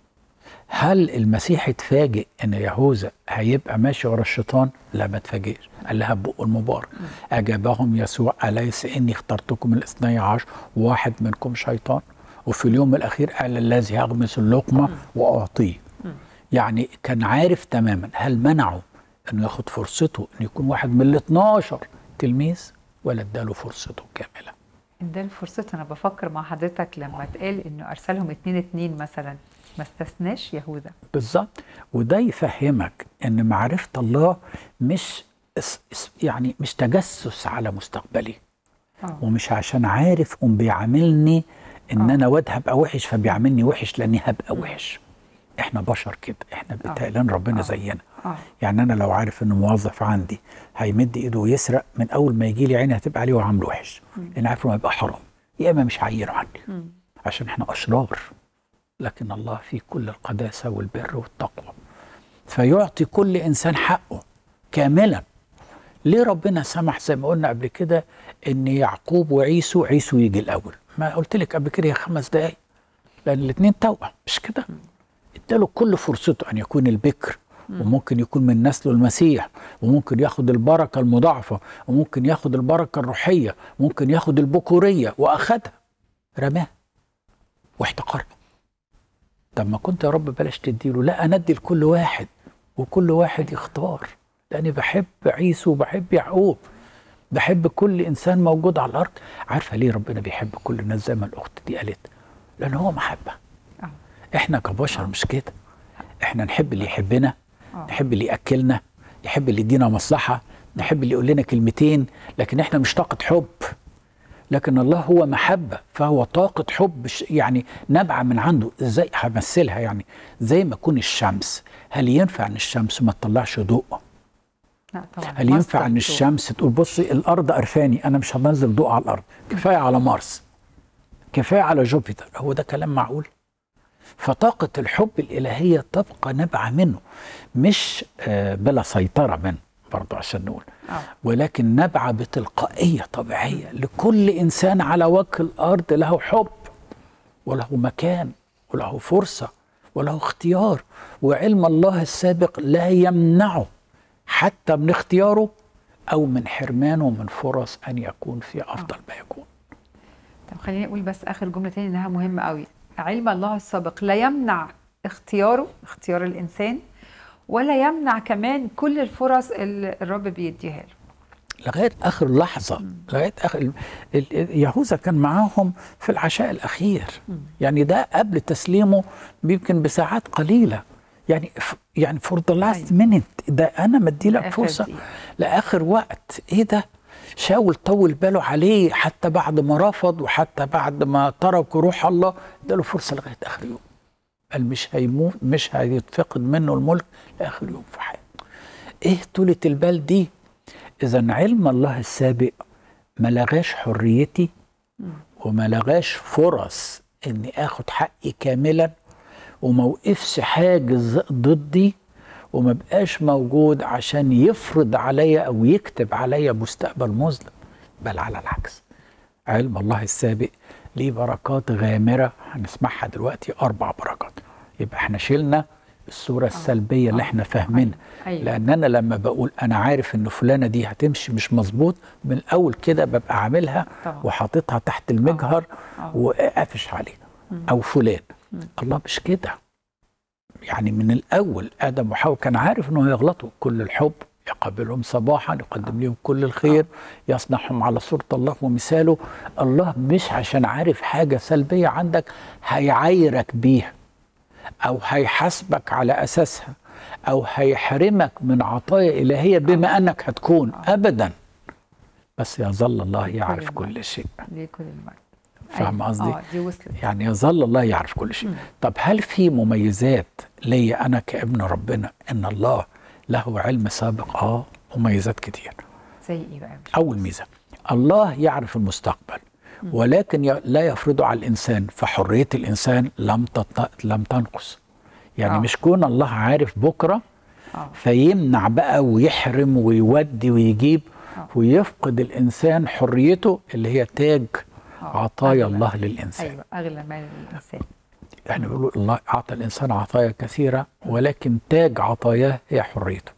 هل المسيح اتفاجئ ان يهوذا هيبقى ماشي ورا الشيطان؟ لا ما اتفاجئش قال لها بقه المبارك اجابهم يسوع اليس اني اخترتكم الاثني عشر وواحد منكم شيطان وفي اليوم الاخير قال الذي يغمس اللقمه واعطيه يعني كان عارف تماما هل منعه انه ياخد فرصته انه يكون واحد من ال 12 تلميذ ولا اداله فرصته كامله اداله فرصته انا بفكر مع حضرتك لما اتقال انه ارسلهم اتنين اتنين مثلا ما استثناش يهوذا بالظبط وده يفهمك ان معرفه الله مش اس- اس- يعني مش تجسس على مستقبلي اه ومش عشان عارف قوم بيعاملني ان آه. انا واد هبقى وحش فبيعاملني وحش لاني هبقى وحش احنا بشر كده احنا بتقلان ربنا آه. زينا اه يعني انا لو عارف ان موظف عندي هيمد ايده ويسرق من اول ما يجي لي عيني هتبقى عليه وعامله وحش لان عارف انه هيبقى حرام يا اما مش هعيره عني مم. عشان احنا اشرار لكن الله فيه كل القداسه والبر والتقوى فيعطي كل انسان حقه كاملا ليه ربنا سمح زي ما قلنا قبل كده ان يعقوب وعيسو عيسو يجي الاول ما قلت لك قبل كده هي خمس دقايق لان الاثنين توأم مش كده اداله كل فرصته ان يكون البكر وممكن يكون من نسله المسيح وممكن ياخد البركه المضاعفه وممكن ياخد البركه الروحيه وممكن ياخد البكوريه واخدها رماها واحتقرها طب ما كنت يا رب بلاش تديله لا انا ادي لكل واحد وكل واحد يختار لاني بحب عيسو وبحب يعقوب بحب كل انسان موجود على الارض عارفه ليه ربنا بيحب كل الناس زي ما الاخت دي قالت لان هو محبه اه احنا كبشر مش كده احنا نحب اللي يحبنا اه نحب اللي ياكلنا يحب اللي يدينا مصلحه نحب اللي يقول لنا كلمتين لكن احنا مش طاقه حب لكن الله هو محبه فهو طاقه حب ش- يعني نابعه من عنده ازاي همثلها يعني زي ما يكون الشمس هل ينفع ان الشمس ما تطلعش ضوء لا طبعا هل ينفع مصدر ان ضوء. الشمس تقول بصي الارض قرفاني انا مش هنزل ضوء على الارض كفايه على مارس كفايه على جوبيتر هو ده كلام معقول فطاقه الحب الالهيه تبقى نابعه منه مش آه، بلا سيطره منه برضه عشان نقول اه ولكن نابعه بتلقائيه طبيعيه لكل انسان على وجه الارض له حب وله مكان وله فرصه وله اختيار وعلم الله السابق لا يمنعه حتى من اختياره او من حرمانه من فرص ان يكون في افضل ما يكون طب خليني اقول بس اخر جمله تاني انها مهمه قوي علم الله السابق لا يمنع اختياره اختيار الانسان ولا يمنع كمان كل الفرص اللي الرب بيديها له لغايه اخر لحظه لغايه اخر ال- ال- يهوذا كان معاهم في العشاء الاخير يعني ده قبل تسليمه يمكن بساعات قليله يعني ف- يعني فور ذا لاست مينيت ده انا مدي لك آخر فرصه دقيقة. لاخر وقت ايه ده شاول طول باله عليه حتى بعد ما رفض وحتى بعد ما ترك روح الله اداله فرصه لغايه اخر يوم قال مش هيموت مش هيتفقد منه الملك لاخر يوم في حياته ايه طولة البال دي اذا علم الله السابق ما لغاش حريتي وما لغاش فرص اني اخد حقي كاملا وما وقفش حاجز ضدي وما بقاش موجود عشان يفرض عليا او يكتب عليا مستقبل مظلم بل على العكس علم الله السابق ليه بركات غامرة هنسمعها دلوقتي أربع بركات يبقى احنا شلنا الصورة السلبية اللي احنا فاهمينها أيوة. لأن أنا لما بقول أنا عارف إن فلانة دي هتمشي مش مظبوط من الأول كده ببقى عاملها طبعا. وحاططها تحت المجهر آه. وقافش عليها أو فلان الله مش كده يعني من الأول آدم وحواء كان عارف إنه هيغلطوا كل الحب يقابلهم صباحا يقدم لهم كل الخير يصنعهم على صورة الله ومثاله الله مش عشان عارف حاجة سلبية عندك هيعايرك بيها أو هيحاسبك على أساسها أو هيحرمك من عطايا إلهية بما أنك هتكون أبدا بس يظل الله يعرف المجد. كل شيء ليه كل المجد فاهم أيوة. قصدي؟ اه دي وصلت يعني يظل الله يعرف كل شيء طب هل في مميزات ليا أنا كابن ربنا إن الله له علم سابق آه مميزات كتير زي ايه بقى مش أول ميزة الله يعرف المستقبل ولكن ي- لا يفرضه على الإنسان فحرية الإنسان لم تط... لم تنقص يعني آه. آه. مش كون الله عارف بكرة آه. فيمنع بقى ويحرم ويودي ويجيب آه. ويفقد الإنسان حريته اللي هي تاج آه. عطايا أغلى. الله للإنسان ايوه اغلى مال الانسان يعني بيقولوا الله أعطى الإنسان عطايا كثيرة ولكن تاج عطاياه هي حريته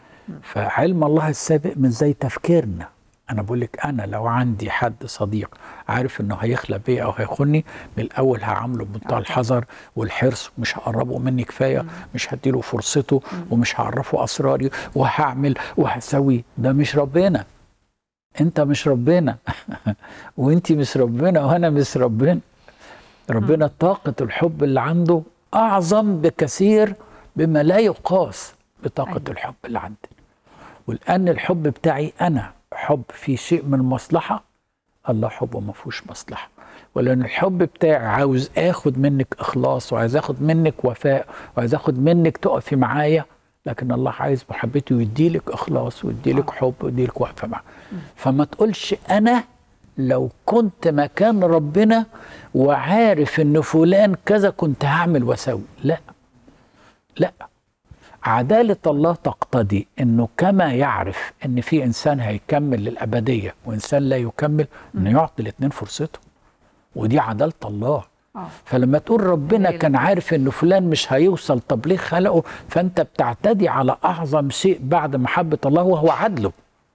فعلم الله السابق مش زي تفكيرنا أنا بقول لك أنا لو عندي حد صديق عارف إنه هيخلى بيا أو هيخوني من الأول هعامله بمنتهى الحذر والحرص مش هقربه مني كفاية مش هديله فرصته ومش هعرفه أسراري وهعمل وهسوي ده مش ربنا أنت مش ربنا وأنت مش ربنا وأنا مش ربنا ربنا طاقة الحب اللي عنده أعظم بكثير بما لا يقاس بطاقة أيوة. أيوة. الحب اللي عندي ولأن الحب بتاعي أنا حب في شيء من المصلحة الله حبه ما فيهوش مصلحة ولأن الحب بتاعي عاوز آخد منك إخلاص وعايز آخد منك وفاء وعايز آخد منك تقفي معايا لكن الله عايز محبته يديلك إخلاص ويديلك حب ويديلك وقفة معاه فما تقولش أنا لو كنت مكان ربنا وعارف ان فلان كذا كنت هعمل واسوي لا لا عدالة الله تقتضي انه كما يعرف ان في انسان هيكمل للابدية وانسان لا يكمل انه يعطي الاثنين فرصته ودي عدالة الله اه فلما تقول ربنا ليه؟ كان عارف ان فلان مش هيوصل طب ليه خلقه فانت بتعتدي على اعظم شيء بعد محبة الله وهو عدله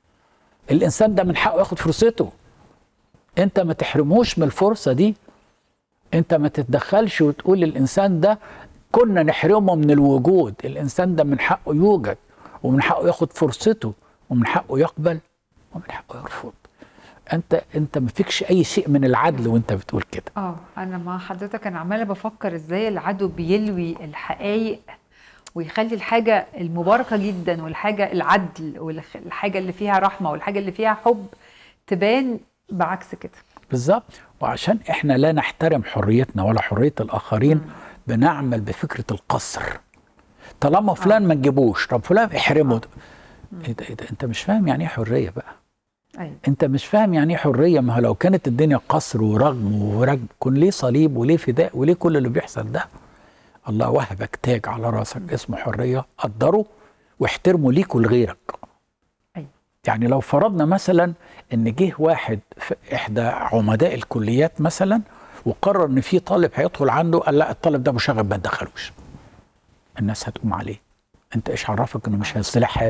الانسان ده من حقه ياخد فرصته انت ما تحرموش من الفرصة دي انت ما تتدخلش وتقول للانسان ده كنا نحرمه من الوجود الانسان ده من حقه يوجد ومن حقه ياخد فرصته ومن حقه يقبل ومن حقه يرفض انت انت ما فيكش اي شيء من العدل وانت بتقول كده اه انا مع حضرتك انا عماله بفكر ازاي العدو بيلوي الحقائق ويخلي الحاجه المباركه جدا والحاجه العدل والحاجه اللي فيها رحمه والحاجه اللي فيها حب تبان بعكس كده بالظبط وعشان احنا لا نحترم حريتنا ولا حريه الاخرين بنعمل بفكره القصر طالما فلان ما تجيبوش طب فلان احرمه ايه ده ايه ده انت مش فاهم يعني ايه حريه بقى ايوه انت مش فاهم يعني ايه حريه ما هو لو كانت الدنيا قصر ورغم ورجم كن ليه صليب وليه فداء وليه كل اللي بيحصل ده الله وهبك تاج على راسك اسمه حريه قدره واحترمه ليك ولغيرك أيوة. يعني لو فرضنا مثلا ان جه واحد في احدى عمداء الكليات مثلا وقرر ان في طالب هيدخل عنده قال لا الطالب ده مشاغب ما تدخلوش الناس هتقوم عليه انت ايش عرفك انه مش هيصلح حاله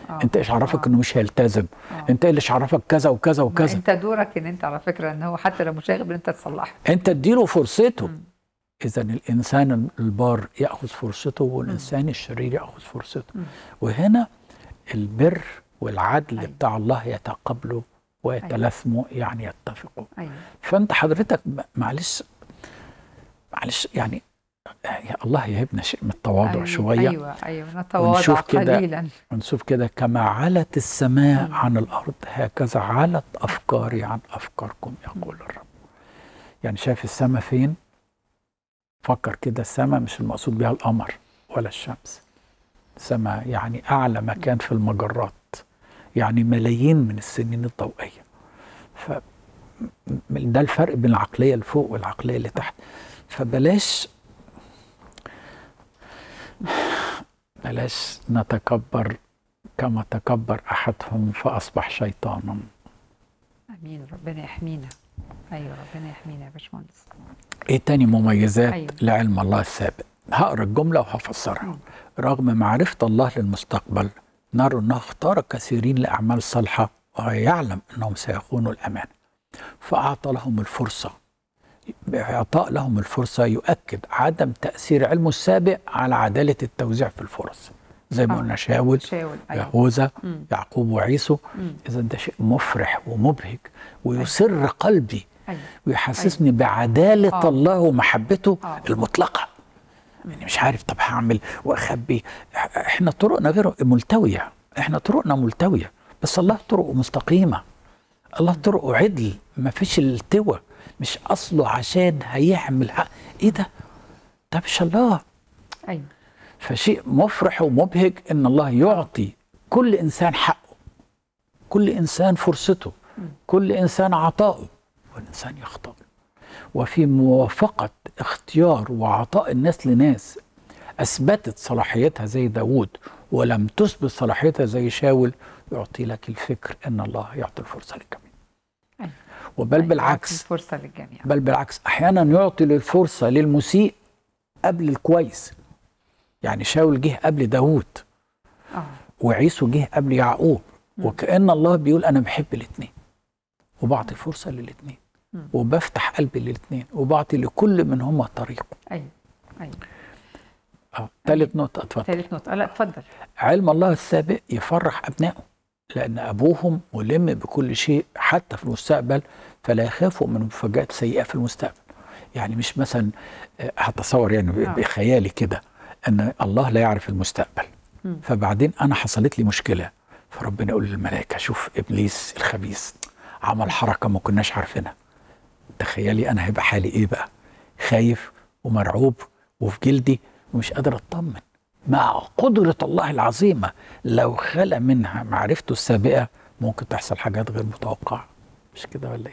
آه. انت ايش عرفك آه. انه مش هيلتزم آه. انت ايه اللي عرفك كذا وكذا ما وكذا انت دورك ان انت على فكره ان هو حتى لو مش هيقبل انت تصلحه انت اديله فرصته مم. اذا الانسان البار ياخذ فرصته والانسان الشرير ياخذ فرصته مم. وهنا البر والعدل أيوة. بتاع الله يتقابلوا ويتلاثموا يعني يتفقوا ايوه فانت حضرتك م- معلش معلش يعني يا الله يهبنا شيء من التواضع أيوة. شويه ايوه ايوه نتواضع ونشوف كده قليلا ونشوف كده كما علت السماء مم. عن الارض هكذا علت افكاري عن افكاركم يقول الرب يعني شايف السماء فين فكر كده السماء مش المقصود بها القمر ولا الشمس السماء يعني اعلى مكان في المجرات يعني ملايين من السنين الضوئيه ف م- ده الفرق بين العقليه اللي فوق والعقليه اللي تحت فبلاش بلاش نتكبر كما تكبر احدهم فاصبح شيطانا امين ربنا يحمينا ايوه ربنا يحمينا يا باشمهندس ايه تاني مميزات أيوة. لعلم الله السابق هقرا الجمله وهفسرها مم. رغم معرفه الله للمستقبل نرى انه اختار كثيرين لاعمال صالحه ويعلم انهم سيخونوا الامانه فاعطى لهم الفرصه باعطاء لهم الفرصه يؤكد عدم تاثير علمه السابق على عداله التوزيع في الفرص زي ما آه. قلنا شاول شاول ايوه يهوذا مم. يعقوب وعيسو مم. اذا ده شيء مفرح ومبهج ويسر قلبي ايوه ويحسسني بعدالة آه. الله ومحبته آه. المطلقة يعني مش عارف طب هعمل واخبي إح- احنا طرقنا غير ملتوية احنا طرقنا ملتوية بس الله طرقه مستقيمة الله طرقه عدل ما فيش التوى مش اصله عشان هيعمل حق ايه ده ده مش الله ايوه فشيء مفرح ومبهج ان الله يعطي كل انسان حقه كل انسان فرصته كل انسان عطاؤه والانسان يخطئ وفي موافقه اختيار وعطاء الناس لناس اثبتت صلاحيتها زي داوود ولم تثبت صلاحيتها زي شاول يعطي لك الفكر ان الله يعطي الفرصه للجميع أيوة. وبل أيوة، بالعكس فرصه للجميع بل بالعكس احيانا يعطي الفرصه للمسيء قبل الكويس يعني شاول جه قبل داوود اه وعيسو جه قبل يعقوب وكأن الله بيقول أنا بحب الاثنين وبعطي فرصة للاثنين مم. وبفتح قلبي للاثنين وبعطي لكل منهما طريقه ايوه ايوه اه ثالث نقطة اتفضل ثالث نقطه لا اتفضل علم الله السابق يفرح أبنائه لأن أبوهم ملم بكل شيء حتى في المستقبل فلا يخافوا من مفاجآت سيئة في المستقبل يعني مش مثلا آه، هتصور يعني ب- آه. بخيالي كده أن الله لا يعرف المستقبل مم. فبعدين أنا حصلت لي مشكلة فربنا يقول للملائكة شوف إبليس الخبيث عمل حركة ما كناش عارفينها تخيلي أنا هيبقى حالي إيه بقى خايف ومرعوب وفي جلدي ومش قادر أطمن مع قدرة الله العظيمة لو خلى منها معرفته السابقة ممكن تحصل حاجات غير متوقعة مش كده ولا إيه؟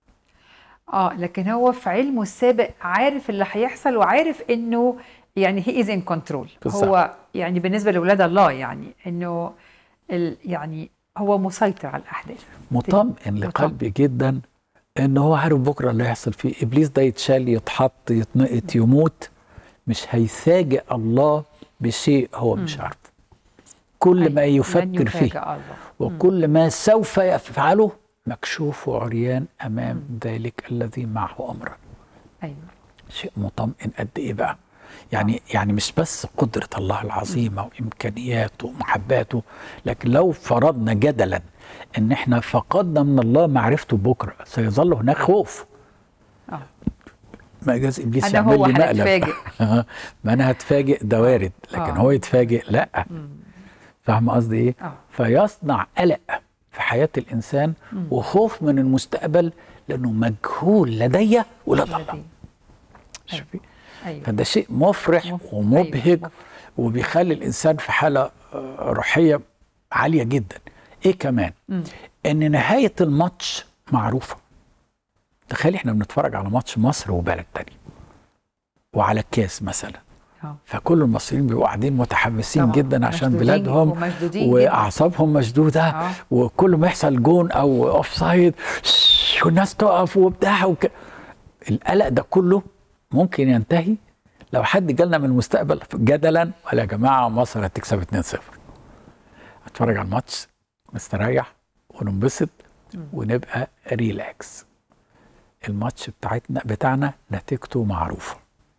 اه لكن هو في علمه السابق عارف اللي هيحصل وعارف انه يعني هي از ان كنترول بالظبط. هو يعني بالنسبه لاولاد الله يعني انه ال يعني هو مسيطر على الاحداث مطمئن لقلبي جدا ان هو عارف بكره اللي هيحصل فيه ابليس ده يتشال يتحط يتنقط يموت مش هيفاجئ الله بشيء هو مش عارفه كل ما أيوة، لن يفكر فيه يفاجأ الله وكل ما سوف يفعله مكشوف وعريان امام ذلك الذي معه امرا ايوه شيء مطمئن قد ايه بقى يعني يعني مش بس قدرة الله العظيمة وإمكانياته ومحباته لكن لو فرضنا جدلا إن إحنا فقدنا من الله معرفته بكرة سيظل هناك خوف اه ما جاز إبليس انا يعمل هو لي مقلب هنتفاجئ ما أنا هتفاجئ ده وارد لكن آه. هو يتفاجئ لا مم. فاهم قصدي إيه؟ اه فيصنع قلق في حياة الإنسان وخوف من المستقبل لأنه مجهول لدي ولدى الله لدي. شوفي ايوه فده شيء مفرح مف- ومبهج أيوة، مفرح. وبيخلي الانسان في حاله آه، روحيه عاليه جدا ايه كمان مم. ان نهايه الماتش معروفه تخيل احنا بنتفرج على ماتش مصر وبلد تاني وعلى الكاس مثلا اه فكل المصريين بيبقوا قاعدين متحمسين طبعاً. جدا عشان مشدودين بلادهم ومشدودين جداً. واعصابهم مشدوده آه. وكل ما يحصل جون او اوف سايد والناس تقف وبتاع وك... القلق ده كله ممكن ينتهي لو حد جالنا من المستقبل جدلا ولا يا جماعه مصر هتكسب 2-0 نتفرج على الماتش نستريح وننبسط ونبقى ريلاكس الماتش بتاعتنا بتاعنا نتيجته معروفه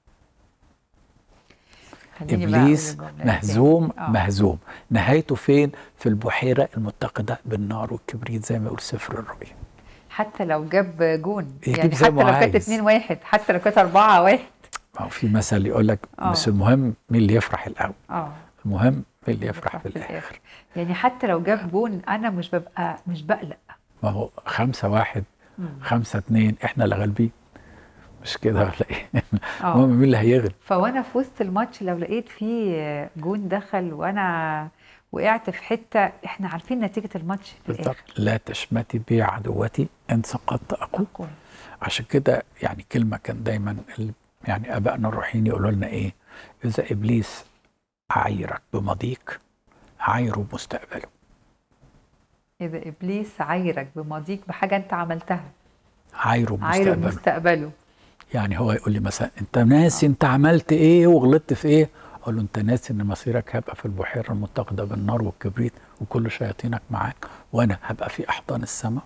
خليني بقى ابليس أقول الجملة مهزوم تاني. آه. مهزوم نهايته فين في البحيره المتقده بالنار والكبريت زي ما يقول سفر الرؤيا حتى لو جاب جون يجيب يعني زي حتى ما لو كانت عايز. 2 1 حتى لو كانت 4 1 ما هو في مثل يقول لك آه. بس المهم مين اللي يفرح الاول اه المهم مين اللي يفرح في الاخر يعني حتى لو جاب جون انا مش ببقى مش بقلق ما هو خمسة واحد خمسة اتنين احنا اللي غالبين مش كده ولا ايه؟ اه المهم مين اللي هيغلب؟ فوانا في وسط الماتش لو لقيت فيه جون دخل وانا وقعت في حته احنا عارفين نتيجه الماتش في بالظبط الاخر لا تشمتي بي عدوتي ان سقطت اقوم أقوم. عشان كده يعني كلمه كان دايما ال- يعني ابائنا الروحيين يقولوا لنا ايه؟ اذا ابليس عايرك بمضيق عايره بمستقبله اذا ابليس عايرك بماضيك بحاجه انت عملتها عايره عايره بمستقبله بمستقبله يعني هو يقول لي مثلا انت ناسي انت عملت ايه وغلطت في ايه؟ اقول له انت ناسي ان مصيرك هيبقى في البحيره المتقده بالنار والكبريت وكل شياطينك معاك وانا هبقى في احضان السماء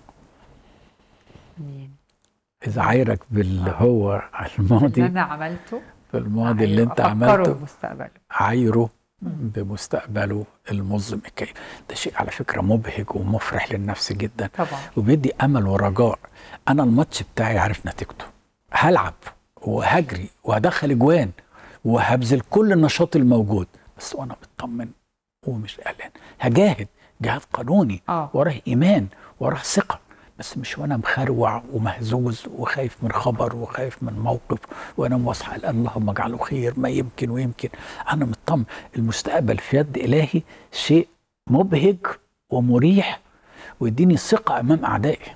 مين اذا عايرك باللي هو اللي الماضي انا عملته في الماضي اللي انت أفكره عملته بمستقبله عايره بمستقبله المظلم الكئيب ده شيء على فكره مبهج ومفرح للنفس جدا طبعا وبيدي امل ورجاء انا الماتش بتاعي عارف نتيجته هلعب وهجري وهدخل اجوان وهبذل كل النشاط الموجود بس وانا مطمن ومش قلقان هجاهد جهاد قانوني اه وراه ايمان وراه ثقه بس مش وانا مخروع ومهزوز وخايف من خبر وخايف من موقف وانا واصحى قال اللهم اجعله خير ما يمكن ويمكن انا مطمن المستقبل في يد الهي شيء مبهج ومريح ويديني ثقه امام اعدائي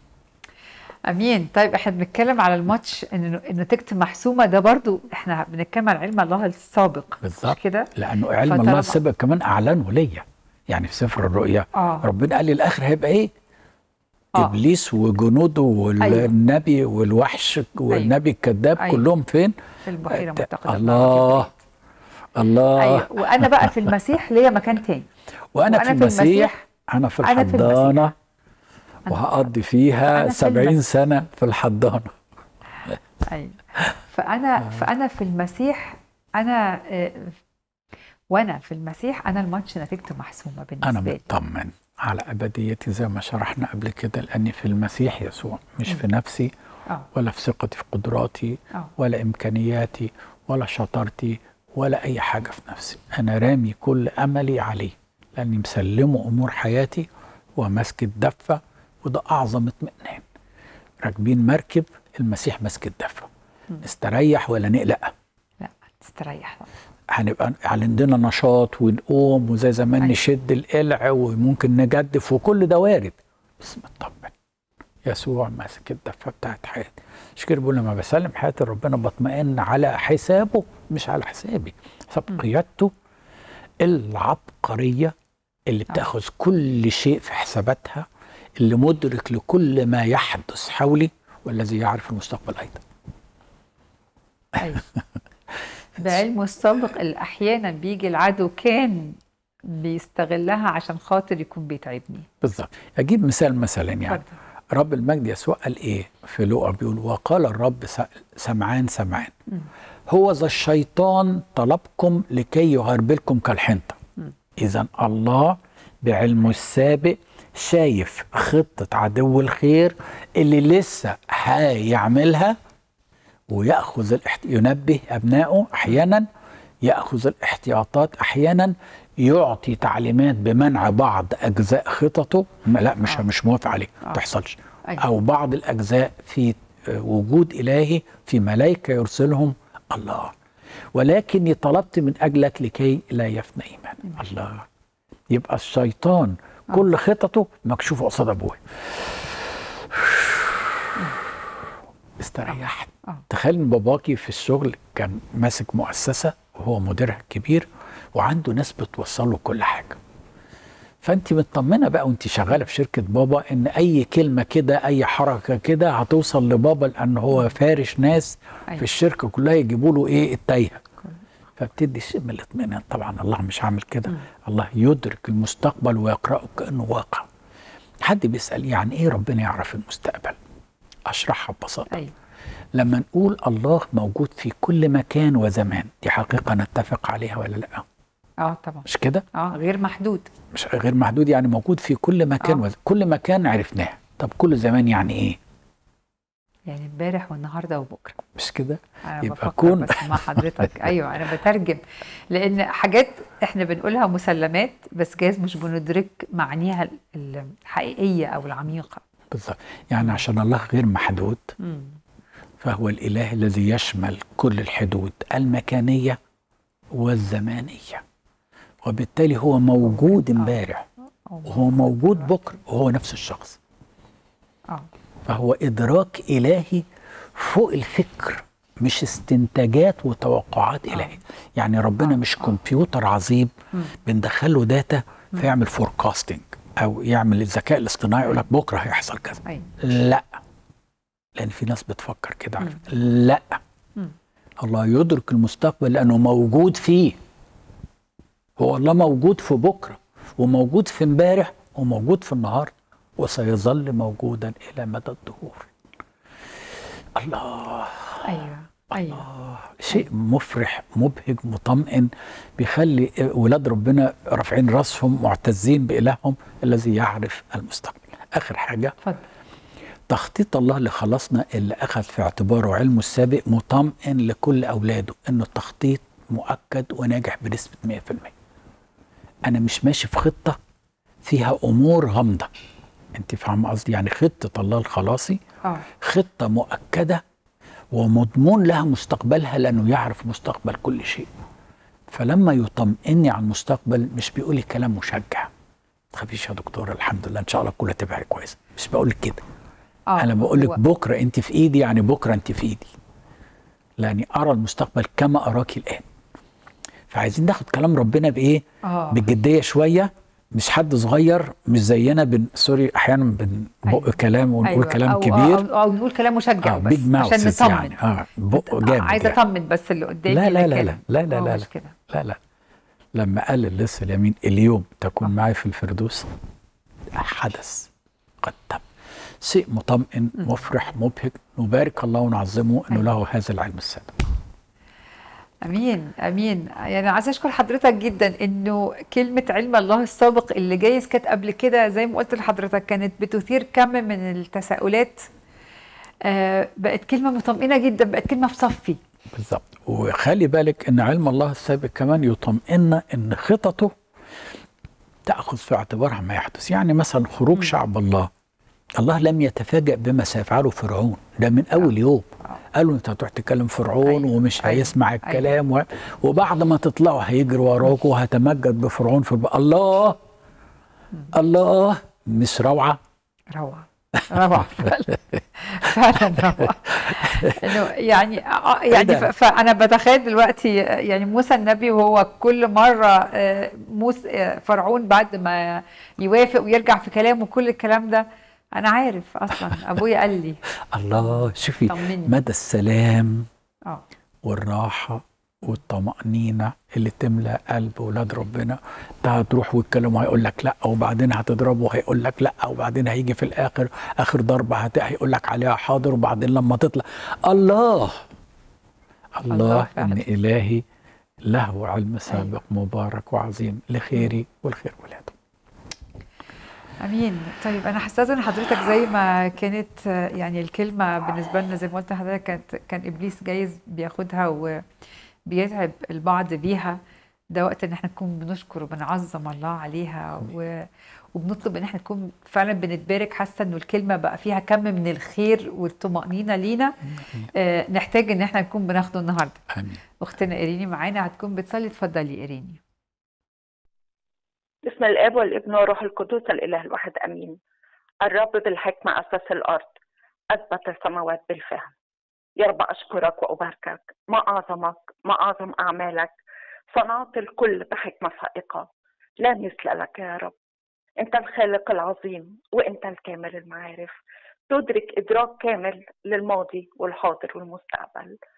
امين طيب احنا بنتكلم على الماتش ان إن نتيجته محسومه ده برضو احنا بنتكلم على علم الله السابق بالظبط. مش كده لانه علم فطالما- الله السابق كمان اعلنه ليا يعني في سفر الرؤيا اه ربنا قال لي الاخر هيبقى ايه آه. ابليس وجنوده والنبي والوحش والنبي الكذاب أيوة. كلهم فين في البحيره أت- متقده الله الله ايوه وانا بقى في المسيح ليا مكان تاني وانا, وأنا في في المسيح, المسيح- انا في أنا في الحضانه أنا- وهقضي فيها أنا في سبعين المسيح. سنه في الحضانه ايوه فانا فانا في المسيح انا آه، وانا في المسيح انا الماتش نتيجته محسومه انا بالنسبه لي مطمن على ابديتي زي ما شرحنا قبل كده لاني في المسيح يسوع مش في نفسي اه ولا في ثقتي في قدراتي اه ولا امكانياتي ولا شطارتي ولا اي حاجه في نفسي انا رامي كل املي عليه لاني مسلمه امور حياتي وماسك الدفه وده اعظم اطمئنان راكبين مركب المسيح ماسك الدفه نستريح ولا نقلق لا تستريح بقى. هنبقى عندنا نشاط ونقوم وزي زمان أيوة. نشد القلع وممكن نجدف وكل ده وارد بس مطمن يسوع ماسك الدفه بتاعت حياتي مش كده بقول لما بسلم حياتي ربنا بطمئن على حسابه مش على حسابي حساب قيادته العبقريه اللي بتاخذ كل شيء في حساباتها اللي مدرك لكل ما يحدث حولي والذي يعرف المستقبل ايضا ايوه بعلمه السابق اللي احيانا بيجي العدو كان بيستغلها عشان خاطر يكون بيتعبني بالظبط اجيب مثال مثلا يعني اتفضل. رب المجد يسوع قال ايه في لوقا بيقول وقال الرب س- سمعان سمعان هو ذا الشيطان طلبكم لكي يغربلكم كالحنطة إذا الله بعلمه السابق شايف خطة عدو الخير اللي لسه هيعملها ويأخذ الاحت... ينبه أبنائه أحيانا يأخذ الاحتياطات أحيانا يعطي تعليمات بمنع بعض أجزاء خططه ما- لا مش آه. مش موافق عليه ما آه. تحصلش أيوة. أو بعض الأجزاء في آه، وجود إلهي في ملائكة يرسلهم الله ولكني طلبت من أجلك لكي لا يفنى إيمان الله يبقى الشيطان كل خططه مكشوفة قصاد أبوه استريحت آه. تخيل ان باباكي في الشغل كان ماسك مؤسسه وهو مديرها الكبير وعنده ناس بتوصل له كل حاجه فانت مطمنه بقى وانت شغاله في شركه بابا ان اي كلمه كده اي حركه كده هتوصل لبابا لان هو فارش ناس أيوة. في الشركه كلها يجيبوا له ايه التايهه فبتدي شيء من الاطمئنان طبعا الله مش عامل كده مم. الله يدرك المستقبل ويقرأه كأنه واقع حد بيسأل يعني ايه ربنا يعرف المستقبل اشرحها ببساطة ايوه لما نقول الله موجود في كل مكان وزمان دي حقيقة نتفق عليها ولا لا اه طبعا مش كده اه غير محدود مش غير محدود يعني موجود في كل مكان آه. وز... كل مكان عرفناه طب كل زمان يعني ايه يعني امبارح والنهارده وبكره مش كده انا يبقى بفكر كون- بس مع حضرتك ايوه انا بترجم لان حاجات احنا بنقولها مسلمات بس جايز مش بندرك معانيها ال- الحقيقيه او العميقه بالظبط يعني عشان الله غير محدود مم. فهو الإله الذي يشمل كل الحدود المكانية والزمانية وبالتالي هو موجود امبارح أو وهو موجود بكرة وهو نفس الشخص اه فهو إدراك إلهي فوق الفكر مش استنتاجات وتوقعات إلهية يعني ربنا مش كمبيوتر عظيم مم. بندخله داتا فيعمل فوركاستنج أو يعمل الذكاء الاصطناعي يقول لك بكرة هيحصل كذا ايوه لا لان في ناس بتفكر كده على فكرة. لا مم. الله يدرك المستقبل لانه موجود فيه هو الله موجود في بكره وموجود في امبارح وموجود في النهار وسيظل موجودا الى مدى الدهور الله ايوه ايوه آه شيء مفرح مبهج مطمئن بيخلي ولاد ربنا رافعين راسهم معتزين بإلههم الذي يعرف المستقبل آخر حاجة اتفضل تخطيط الله لخلاصنا اللي أخذ في اعتباره علمه السابق مطمئن لكل أولاده إنه التخطيط مؤكد وناجح بنسبة 100% أنا مش ماشي في خطة فيها أمور غامضة أنت فاهم قصدي يعني خطة الله الخلاصي اه خطة مؤكدة ومضمون لها مستقبلها لأنه يعرف مستقبل كل شيء فلما يطمئني على المستقبل مش بيقول لي كلام مشجع تخافيش يا دكتور الحمد لله ان شاء الله كلها تبقى كويسه مش بقول لك كده اه انا بقول لك هو- بكره انت في ايدي يعني بكره انت في ايدي لاني ارى المستقبل كما اراك الان فعايزين ناخد كلام ربنا بايه اه بجديه شويه مش حد صغير مش زينا بن سوري احيانا بنبق أيوة. كلام ونقول أيوة. كلام أو كبير أو, او نقول كلام مشجع اه بس بيج عشان ماوسز نطمن يعني اه بق جامد عايزه يعني. اطمن بس اللي قدامي لا لا لا لكن لا لا لا هو لا مش لا. كده لا لا لما قال للص اليمين اليوم تكون معي في الفردوس حدث قد تم شيء مطمئن مفرح مبهج نبارك الله ونعظمه انه له هذا العلم السابق امين امين يعني عايزه اشكر حضرتك جدا انه كلمه علم الله السابق اللي جايز كانت قبل كده زي ما قلت لحضرتك كانت بتثير كم من التساؤلات آه بقت كلمه مطمئنه جدا بقت كلمه في صفي بالظبط وخلي بالك ان علم الله السابق كمان يطمئن ان خططه تاخذ في اعتبارها ما يحدث يعني مثلا خروج شعب الله الله لم يتفاجأ بما سيفعله فرعون ده من اول يوم قالوا انت هتروح تكلم فرعون أيوة. ومش أيوة. هيسمع الكلام و... وبعد ما تطلعوا هيجري وراكم وهتمجد بفرعون في الب... الله الله مش روعه روعه روعه فعلا فعلا روعه انه يعني آه، يعني ده؟ ف- فانا بتخيل دلوقتي يعني موسى النبي وهو كل مره آه، موسى آه، فرعون بعد ما يوافق ويرجع في كلامه كل الكلام ده انا عارف اصلا ابويا قال لي الله شوفي طمني. مدى السلام اه والراحة والطمأنينة اللي تملى قلب ولاد ربنا ده هتروح ويتكلم وهيقول لك لا وبعدين هتضربه وهيقول لك لا وبعدين هيجي في الآخر آخر ضربة هت... هيقول لك عليها حاضر وبعدين لما تطلع الله الله الله فعلا. إن إلهي له علم سابق مبارك وعظيم لخيري والخير ولاده امين طيب انا هستاذن حضرتك زي ما كانت آه، يعني الكلمه بالنسبه لنا زي ما قلت لحضرتك كانت كان ابليس جايز بياخدها وبيتعب البعض بيها ده وقت ان احنا نكون بنشكر وبنعظم الله عليها و وبنطلب ان احنا نكون فعلا بنتبارك حاسه انه الكلمه بقى فيها كم من الخير والطمانينه لينا آه نحتاج ان احنا نكون بناخده النهارده آمين اختنا ايريني معانا هتكون بتصلي اتفضلي ايريني بسم الاب والابن والروح القدس الاله الواحد امين الرب بالحكمه اسس الارض اثبت السماوات بالفهم يا رب اشكرك واباركك ما اعظمك ما اعظم اعمالك صنعت الكل بحكمه فائقه لا مثل لك يا رب انت الخالق العظيم وانت الكامل المعارف تدرك ادراك كامل للماضي والحاضر والمستقبل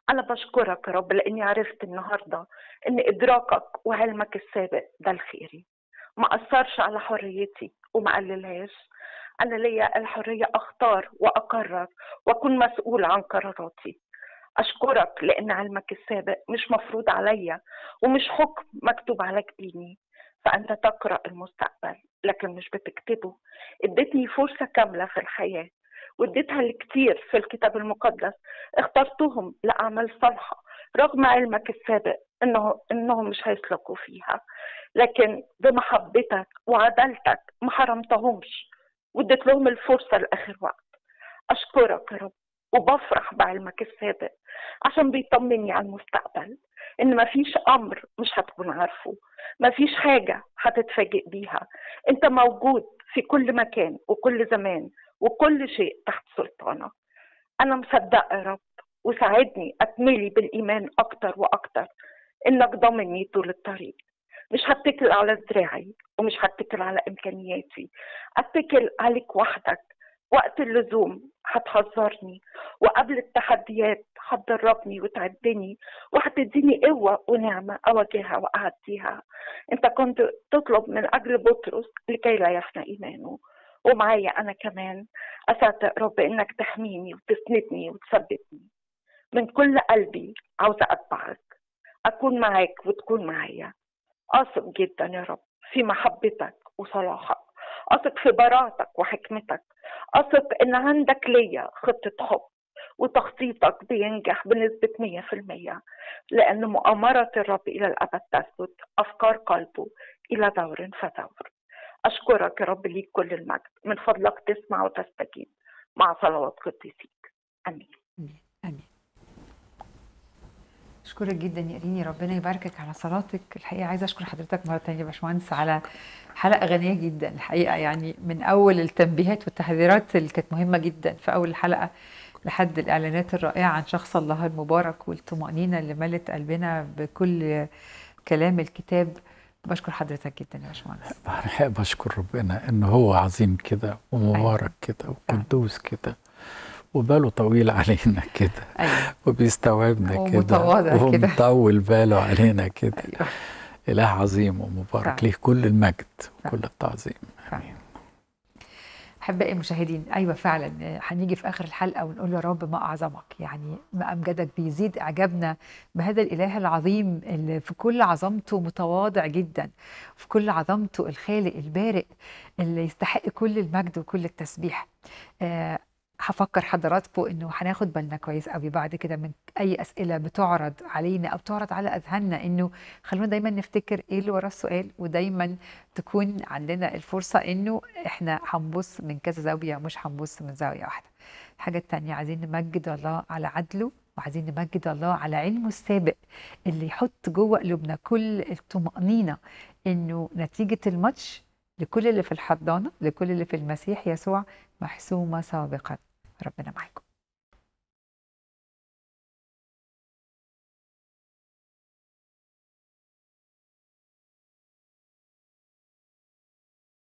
أنا بشكرك يا رب لأني عرفت النهاردة إن إدراكك وعلمك السابق ده الخيري ما أثرش على حريتي وما قللهاش أنا ليا الحرية أختار وأقرر وأكون مسؤول عن قراراتي أشكرك لأن علمك السابق مش مفروض عليا ومش حكم مكتوب على جبيني فأنت تقرأ المستقبل لكن مش بتكتبه اديتني فرصة كاملة في الحياة واديتها لكتير في الكتاب المقدس اخترتهم لأعمال صالحة رغم علمك السابق انه انهم مش هيسلكوا فيها لكن بمحبتك وعدالتك ما حرمتهمش واديت لهم الفرصة لآخر وقت أشكرك يا رب وبفرح بعلمك السابق عشان بيطمني على المستقبل ان مفيش امر مش هتكون عارفه مفيش حاجه هتتفاجئ بيها انت موجود في كل مكان وكل زمان وكل شيء تحت سلطانك انا مصدقه يا رب وساعدني اتملي بالايمان اكتر واكتر انك ضامني طول الطريق مش هتكل على ذراعي ومش هتكل على امكانياتي اتكل عليك وحدك وقت اللزوم هتحذرني وقبل التحديات هتدربني وتعدني وهتديني قوة ونعمة أواجهها وأعديها أنت كنت تطلب من أجل بطرس لكي لا يفنى إيمانه ومعايا أنا كمان أصدق رب إنك تحميني وتسندني وتثبتني من كل قلبي عاوزة أتبعك أكون معاك وتكون معايا أثق جدا يا رب في محبتك وصلاحك أثق في براءتك وحكمتك أثق إن عندك ليا خطة حب وتخطيطك بينجح بنسبة 100% لأن مؤامرة الرب إلى الأبد تثبت أفكار قلبه إلى دور فدور أشكرك يا رب ليك كل المجد من فضلك تسمع وتستجيب مع صلوات قديسيك آمين امين اشكرك جدا يا ريني ربنا يباركك على صلاتك الحقيقه عايزه اشكر حضرتك مره تانية يا باشمهندس على حلقه غنيه جدا الحقيقه يعني من اول التنبيهات والتحذيرات اللي كانت مهمه جدا في اول الحلقه لحد الاعلانات الرائعه عن شخص الله المبارك والطمانينه اللي ملت قلبنا بكل كلام الكتاب بشكر حضرتك جدا يا باشمهندس أنا بشكر ربنا إن هو عظيم كده ومبارك كده وقدوس كده وباله طويل علينا كده ايوه وبيستوعبنا كده ومتواضع كده. ومطول باله علينا كده ايوه إله عظيم ومبارك فعلا. ليه كل المجد فعلا. وكل التعظيم فعلا. آمين احبائي المشاهدين ايوه فعلا آه، هنيجي في اخر الحلقه ونقول يا رب ما اعظمك يعني ما امجدك بيزيد اعجابنا بهذا الاله العظيم اللي في كل عظمته متواضع جدا في كل عظمته الخالق البارئ اللي يستحق كل المجد وكل التسبيح آه، هفكر حضراتكم انه هناخد بالنا كويس قوي بعد كده من اي اسئله بتعرض علينا او بتعرض على اذهاننا انه خلونا دايما نفتكر ايه اللي ورا السؤال ودايما تكون عندنا الفرصه انه احنا هنبص من كذا زاويه مش هنبص من زاويه واحده. الحاجه التانيه عايزين نمجد الله على عدله وعايزين نمجد الله على علمه السابق اللي يحط جوه قلوبنا كل الطمأنينة انه نتيجة الماتش لكل اللي في الحضانة لكل اللي في المسيح يسوع محسومة سابقا ربنا معاكم